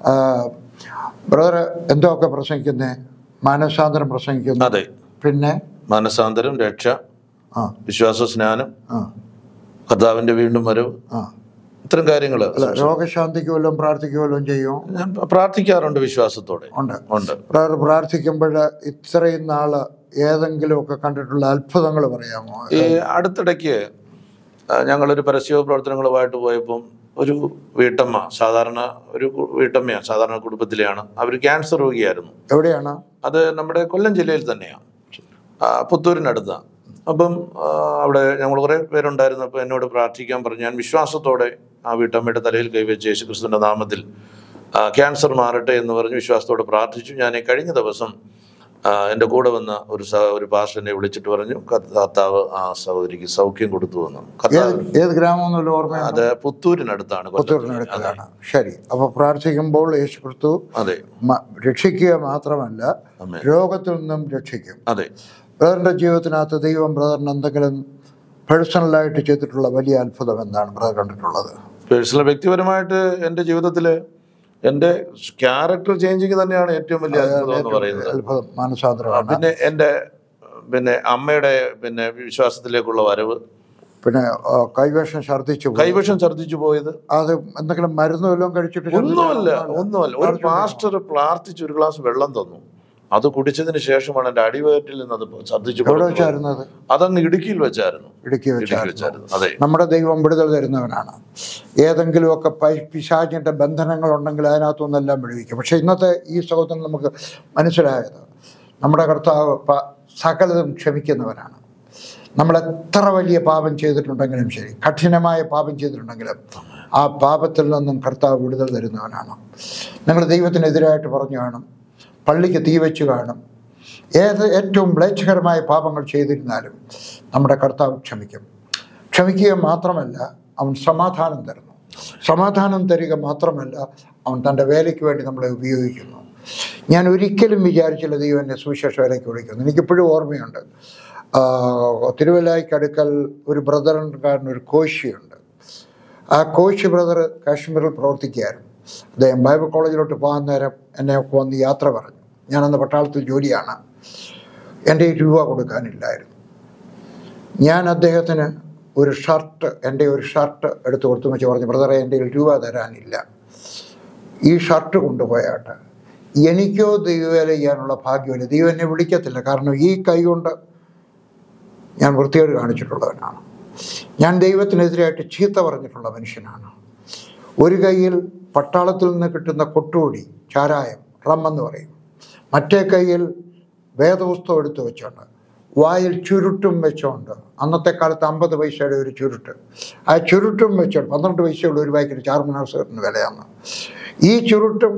ബ്രദർ എന്തൊക്കെ പ്രസംഗിക്കുന്നേ മാനസാന്തരം പ്രസംഗിക്കുന്നു അതെ പിന്നെ മനസാന്തരം രക്ഷ ആ വിശ്വാസ സ്നാനം ആ കർത്താവിന്റെ വീണ്ടും വരവ് ആ ഇത്തരം കാര്യങ്ങൾ അല്ല രോഗശാന്തിക്ക് വല്ലതും പ്രാർത്ഥിക്ക് വല്ലതും ചെയ്യും ഞാൻ പ്രാർത്ഥിക്കാറുണ്ട് വിശ്വാസത്തോടെ ഉണ്ട് ഉണ്ട് ബ്രദർ പ്രാർത്ഥിക്കുമ്പോൾ ഇത്രയും നാള് ഏതെങ്കിലുമൊക്കെ കണ്ടിട്ടുള്ള അത്ഭുതങ്ങൾ പറയാമോ ഈ അടുത്തിടയ്ക്ക് ആ, ഞങ്ങളൊരു പരസ്യ പ്രവർത്തനങ്ങളുമായിട്ട് പോയപ്പം ഒരു വീട്ടമ്മ സാധാരണ ഒരു കു- വീട്ടമ്മയാണ് സാധാരണ കുടുംബത്തിലെയാണ് അവർ ക്യാൻസർ രോഗിയായിരുന്നു എവിടെയാണ് അത് നമ്മുടെ കൊല്ലം ജില്ലയിൽ തന്നെയാണ് ആ, പുത്തൂരിനടുത്താണ് അപ്പം ആ, അവിടെ ഞങ്ങൾ കുറേ പേരുണ്ടായിരുന്നു അപ്പോൾ എന്നോട് പ്രാർത്ഥിക്കാൻ പറഞ്ഞു ഞാൻ വിശ്വാസത്തോടെ ആ വീട്ടമ്മയുടെ തലയിൽ കൈവച്ച് യേശു ക്രിസ്തുവിൻ്റെ നാമത്തിൽ ആ, ക്യാൻസർ മാറട്ടെ എന്ന് പറഞ്ഞ് വിശ്വാസത്തോടെ പ്രാർത്ഥിച്ചു ഞാൻ ഈ കഴിഞ്ഞ ദിവസം ആ, എൻ്റെ കൂടെ വന്ന ഒരു സ ഒരു പാസ്റ്ററിനെ വിളിച്ചിട്ട് പറഞ്ഞു "കർത്ത- കർത്താവ് ആ സഹോദരിക്ക് സൗഖ്യം കൊടുത്തു എന്ന് കർത്താവ് ഏത് ഏത് ഗ്രാമം എന്നുള്ള ഓർമ്മയാണ് അത് പുത്തൂരിനടുത്താണ് കൊല്ലം ജില്ലയിൽ. അതെ പുത്തൂരിനടുത്തതാണ് ശരി അപ്പൊ പ്രാർത്ഥിക്കുമ്പോൾ യേശു ക്രിസ്തു അതെ മ- രക്ഷിക്കുക മാത്രമല്ല ആമേൻ. രോഗത്തിൽ നിന്നും രക്ഷിക്കും അതെ ബ്രദറിന്റെ ജീവിതത്തിനകത്ത് ദൈവം ബ്രദറിന് എന്തെങ്കിലും പേഴ്സണലായിട്ട് ചെയ്തിട്ടുള്ള വലിയ അത്ഭുതം എന്താണ് ബ്രദർ കണ്ടിട്ടുള്ളത് പേഴ്സണൽ വ്യക്തിപരമായിട്ട് എൻ്റെ ജീവിതത്തിൽ എൻ്റെ ക്യാരക്ടർ ചേഞ്ചിങ് തന്നെയാണ് ഏറ്റവും വലിയ അത്ഭുതം എന്ന് പറയുന്നത് അത്ഭുതം മാനസാന്തരമാണ് പിന്നെ എൻ്റെ പിന്നെ അമ്മയുടെ പിന്നെ വിശ്വാസത്തിലേക്കുള്ള വരവ് പിന്നെ ആ, കൈവേഷം ഛർദ്ദിച്ചു പോയി. കൈവശം ഛർദ്ദിച്ചു പോയത് അത് എന്തെങ്കിലും മരുന്ന് വല്ലതും കഴിച്ചിട്ട് ഛർദ്ദിച്ചതാണോ? ഒന്നുമല്ല ഒന്നുമല്ല ഒരു പാസ്റ്റർ പ്രാർത്ഥിച്ച് ഒരു ഗ്ലാസ് വെള്ളം തന്നു അത് കുടിച്ചതിന് ശേഷമാണ് എൻ്റെ അടിവയറ്റിൽ നിന്ന് അത് ഛർദ്ദിച്ചു എവിടെ പുറത്തു വെച്ചായിരുന്നു അത് അതങ്ങ് ഇടുക്കിയിൽ വെച്ചായിരുന്നു ഇടുക്കി ഇടുക്കി വെച്ചായിരുന്നു വെച്ചായിരുന്നു അതെ നമ്മുടെ ദൈവം വിടുതൽ തരുന്നവനാണ് ഏതെങ്കിലുമൊക്കെ പൈ- പിശാചിൻ്റെ ബന്ധനങ്ങളുണ്ടെങ്കിൽ അതിനകത്തുനിന്നെല്ലാം വിടുവിക്കും പക്ഷേ ഇന്നത്തെ ഈ സഹോദരൻ നമുക്ക് മനസ്സിലായത് നമ്മുടെ കർത്താവ് പ- സകലതും ക്ഷമിക്കുന്നവനാണ് നമ്മൾ എത്ര വലിയ പാപം ചെയ്തിട്ടുണ്ടെങ്കിലും ശരി കഠിനമായ പാപം ചെയ്തിട്ടുണ്ടെങ്കിലും ആ പാപത്തിൽ നിന്നും കർത്താവ് വിടുതൽ തരുന്നവനാണ് നിങ്ങൾ ദൈവത്തിനെതിരായിട്ട് പറഞ്ഞു കാണും പള്ളിക്ക് തീ വെച്ച് കാണും ഏത് ഏറ്റവും മ്ലേച്ഛകരമായ പാപങ്ങൾ ചെയ്തിരുന്നാലും നമ്മുടെ കർത്താവ് ക്ഷമിക്കും ക്ഷമിക്കുക മാത്രമല്ല അവൻ സമാധാനം തരുന്നു സമാധാനം തരിക മാത്രമല്ല അവൻ തൻ്റെ വേലയ്ക്ക് വേണ്ടി നമ്മളെ ഉപയോഗിക്കുന്നു ഞാൻ ഒരിക്കലും വിചാരിച്ചില്ല ദൈവം എന്നെ സുവിശേഷ വേലയ്ക്ക് വിളിക്കുന്നു എനിക്കിപ്പോഴും ഓർമ്മയുണ്ട് ആ, തിരുവല്ലായ്ക്കടുക്കൽ ഒരു ബ്രദറുകാരൻ ഒരു കോശിയുണ്ട് ആ കോശി ബ്രദർ കാശ്മീരിൽ പ്രവർത്തിക്കുകയായിരുന്നു അദ്ദേഹം ബൈബിൾ കോളേജിലോട്ട് പോകാൻ നേരം എന്നെ വന്ന് യാത്ര പറഞ്ഞു ഞാനന്ന് പട്ടാളത്തിൽ ജോലിയാണ് എൻ്റെ ഈ രൂപ കൊടുക്കാനില്ലായിരുന്നു ഞാൻ അദ്ദേഹത്തിന് ഒരു ഷർട്ട് എൻ്റെ ഒരു ഷർട്ട് എടുത്തു കൊടുത്തു വെച്ച് പറഞ്ഞു ബ്രദറെ എൻ്റെ കയ്യിൽ രൂപ തരാനില്ല ഈ ഷർട്ട് കൊണ്ടുപോയാട്ട് എനിക്കോ ദൈവവേല ചെയ്യാനുള്ള ഭാഗ്യമില്ല ദൈവം എന്നെ വിളിക്കത്തില്ല കാരണം ഈ കൈ കൊണ്ട് ഞാൻ വൃത്തികേട് കാണിച്ചിട്ടുള്ളവനാണ് ഞാൻ ദൈവത്തിനെതിരായിട്ട് ചീത്ത പറഞ്ഞിട്ടുള്ള മനുഷ്യനാണ് ഒരു കൈയിൽ പട്ടാളത്തിൽ നിന്ന് കിട്ടുന്ന കൊട്ടുപൊടി ചാരായം റം എന്ന് പറയും മറ്റേ കൈയിൽ വേദപുസ്തകം എടുത്തു വെച്ചോണ്ട് വായിൽ ചുരുട്ടും വെച്ചോണ്ട് അന്നത്തെ കാലത്ത് അമ്പത് പൈസയുടെ ഒരു ചുരുട്ട് ആ ചുരുട്ടും വെച്ചോണ്ട് പന്ത്രണ്ട് പൈസയുള്ള ഒരു പാക്കറ്റ് ചാർമിനാർ സിഗരറ്റിന് വിലയാണ് ഈ ചുരുട്ടും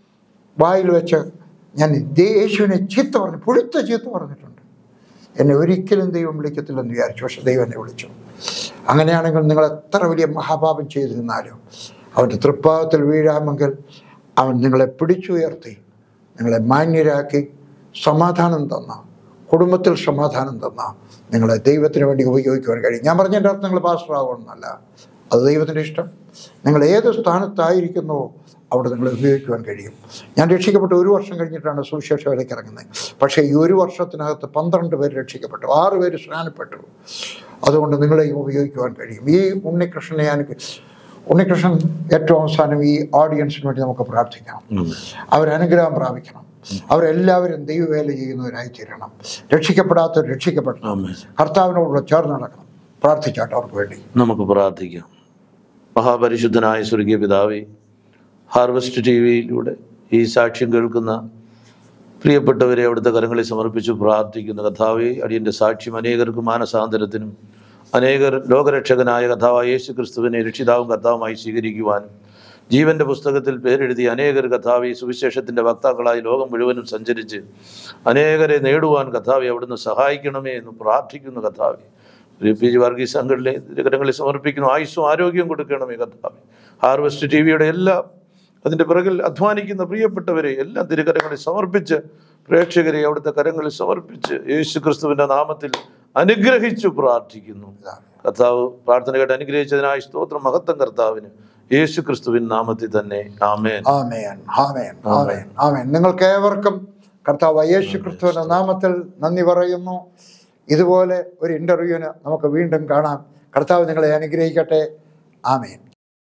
വായിൽ വെച്ച് ഞാൻ ദേ- യേശുവിനെ ചീത്ത പറഞ്ഞു പുഴുത്ത ചീത്ത പറഞ്ഞിട്ടുണ്ട് എന്നെ ഒരിക്കലും ദൈവം വിളിക്കത്തില്ലെന്ന് വിചാരിച്ചു പക്ഷെ ദൈവം എന്നെ വിളിച്ചു അങ്ങനെയാണെങ്കിൽ നിങ്ങൾ എത്ര വലിയ മഹാപാപം ചെയ്തിരുന്നാലും അവൻ്റെ തൃപ്പാദത്തിൽ വീഴാമെങ്കിൽ അവൻ നിങ്ങളെ പിടിച്ചുയർത്തി നിങ്ങളെ മാന്യരാക്കി സമാധാനം തന്ന കുടുംബത്തിൽ സമാധാനം തന്ന നിങ്ങളെ ദൈവത്തിന് വേണ്ടി ഉപയോഗിക്കുവാൻ കഴിയും ഞാൻ പറഞ്ഞതിൻ്റെ അർത്ഥം നിങ്ങൾ പാസ്റ്റർ ആവണമെന്നല്ല അത് ദൈവത്തിൻ്റെ ഇഷ്ടം നിങ്ങൾ ഏത് സ്ഥാനത്തായിരിക്കുന്നുവോ അവിടെ നിങ്ങളെ ഉപയോഗിക്കുവാൻ കഴിയും ഞാൻ രക്ഷിക്കപ്പെട്ട് ഒരു വർഷം കഴിഞ്ഞിട്ടാണ് സുവിശേഷ വേലയ്ക്ക് ഇറങ്ങുന്നത് പക്ഷേ ഈ ഒരു വർഷത്തിനകത്ത് പന്ത്രണ്ട് പേര് രക്ഷിക്കപ്പെട്ടു ആറ് പേര് സ്നാനപ്പെട്ടു അതുകൊണ്ട് നിങ്ങളെയും ഉപയോഗിക്കുവാൻ കഴിയും ഈ ഉണ്ണികൃഷ്ണനെ ഞാൻ ഉണ്ണികൃഷ്ണൻ ഏറ്റവും അവസാനം ഈ ഓഡിയൻസിന് വേണ്ടി നമുക്ക് പ്രാർത്ഥിക്കാം അവരനുഗ്രഹം പ്രാപിക്കണം അവരെല്ലാവരും ദൈവവേല ചെയ്യുന്നവരായി തീരണം രക്ഷിക്കപ്പെടാത്തവർ രക്ഷിക്കപ്പെടണം ആമേൻ. കർത്താവിനോട് ചേർന്ന് നടക്കണം പ്രാർത്ഥിച്ചാട്ട് അവർക്ക് വേണ്ടി നമുക്ക് പ്രാർത്ഥിക്കാം മഹാപരിശുദ്ധനായ സ്വർഗീയ പിതാവേ ഹാർവസ്റ്റ് ടി വിയിലൂടെ ഈ സാക്ഷ്യം കേൾക്കുന്ന പ്രിയപ്പെട്ടവരെ അവിടുത്തെ കരങ്ങളിൽ സമർപ്പിച്ചു പ്രാർത്ഥിക്കുന്ന കഥാവെ അടിയൻ്റെ സാക്ഷ്യം അനേകർക്ക് മാനസാന്തരത്തിനും അനേകർ ലോകരക്ഷകനായ കഥാവായ യേശു ക്രിസ്തുവിനെ രക്ഷിതാവും കർത്താവുമായി സ്വീകരിക്കുവാനും ജീവന്റെ പുസ്തകത്തിൽ പേരെഴുതി അനേകർ കഥാവി സുവിശേഷത്തിന്റെ വക്താക്കളായി ലോകം മുഴുവനും സഞ്ചരിച്ച് അനേകരെ നേടുവാൻ കഥാവി അവിടുന്ന് സഹായിക്കണമേ എന്ന് പ്രാർത്ഥിക്കുന്നു കഥാവി ഒരു പി ജി വർഗീസ് അങ്കളിലെ കരങ്ങളിൽ സമർപ്പിക്കുന്നു ആയുസ്സും ആരോഗ്യം കൊടുക്കണമേ കഥാവി ഹാർവസ്റ്റ് ടി വിയുടെ എല്ലാ അതിൻ്റെ പിറകിൽ അധ്വാനിക്കുന്ന പ്രിയപ്പെട്ടവരെ എല്ലാം തിരുകരങ്ങളിൽ സമർപ്പിച്ച് പ്രേക്ഷകരെ അവിടുത്തെ കരങ്ങളിൽ സമർപ്പിച്ച് യേശു ക്രിസ്തുവിൻ്റെ നാമത്തിൽ അനുഗ്രഹിച്ചു പ്രാർത്ഥിക്കുന്നു കർത്താവ് പ്രാർത്ഥന കേട്ട് അനുഗ്രഹിച്ചതിനായി സ്തോത്രം മഹത്വം കർത്താവിന് യേശു ക്രിസ്തുവിൻ നാമത്തിൽ തന്നെ ആമേൻ ആമേൻ ആമേൻ ആമേൻ ആമേൻ നിങ്ങൾക്ക് ഏവർക്കും കർത്താവ് യേശു ക്രിസ്തുവിന്റെ നാമത്തിൽ നന്ദി പറയുന്നു ഇതുപോലെ ഒരു ഇന്റർവ്യൂവിന് നമുക്ക് വീണ്ടും കാണാം കർത്താവ് നിങ്ങളെ അനുഗ്രഹിക്കട്ടെ ആമേൻ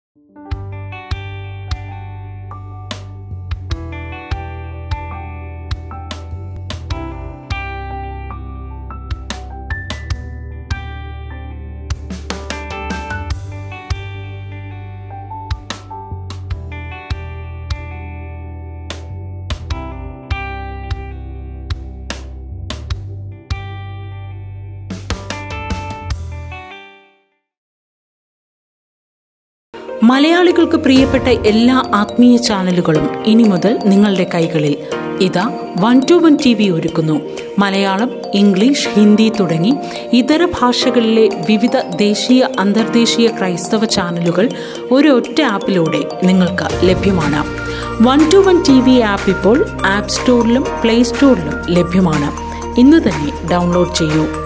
മലയാളികൾക്ക് പ്രിയപ്പെട്ട എല്ലാ ആത്മീയ ചാനലുകളും ഇനി മുതൽ നിങ്ങളുടെ കൈകളിൽ ഇതാ one two one T V ഒരുക്കുന്നു മലയാളം ഇംഗ്ലീഷ് ഹിന്ദി തുടങ്ങി ഇതര ഭാഷകളിലെ വിവിധ ദേശീയ അന്തർദേശീയ ക്രൈസ്തവ ചാനലുകൾ ഒരൊറ്റ ആപ്പിലൂടെ നിങ്ങൾക്ക് ലഭ്യമാണ് one two one T V app ഇപ്പോൾ ആപ്പ് സ്റ്റോറിലും പ്ലേ സ്റ്റോറിലും ലഭ്യമാണ് ഇന്ന് തന്നെ ഡൗൺലോഡ് ചെയ്യൂ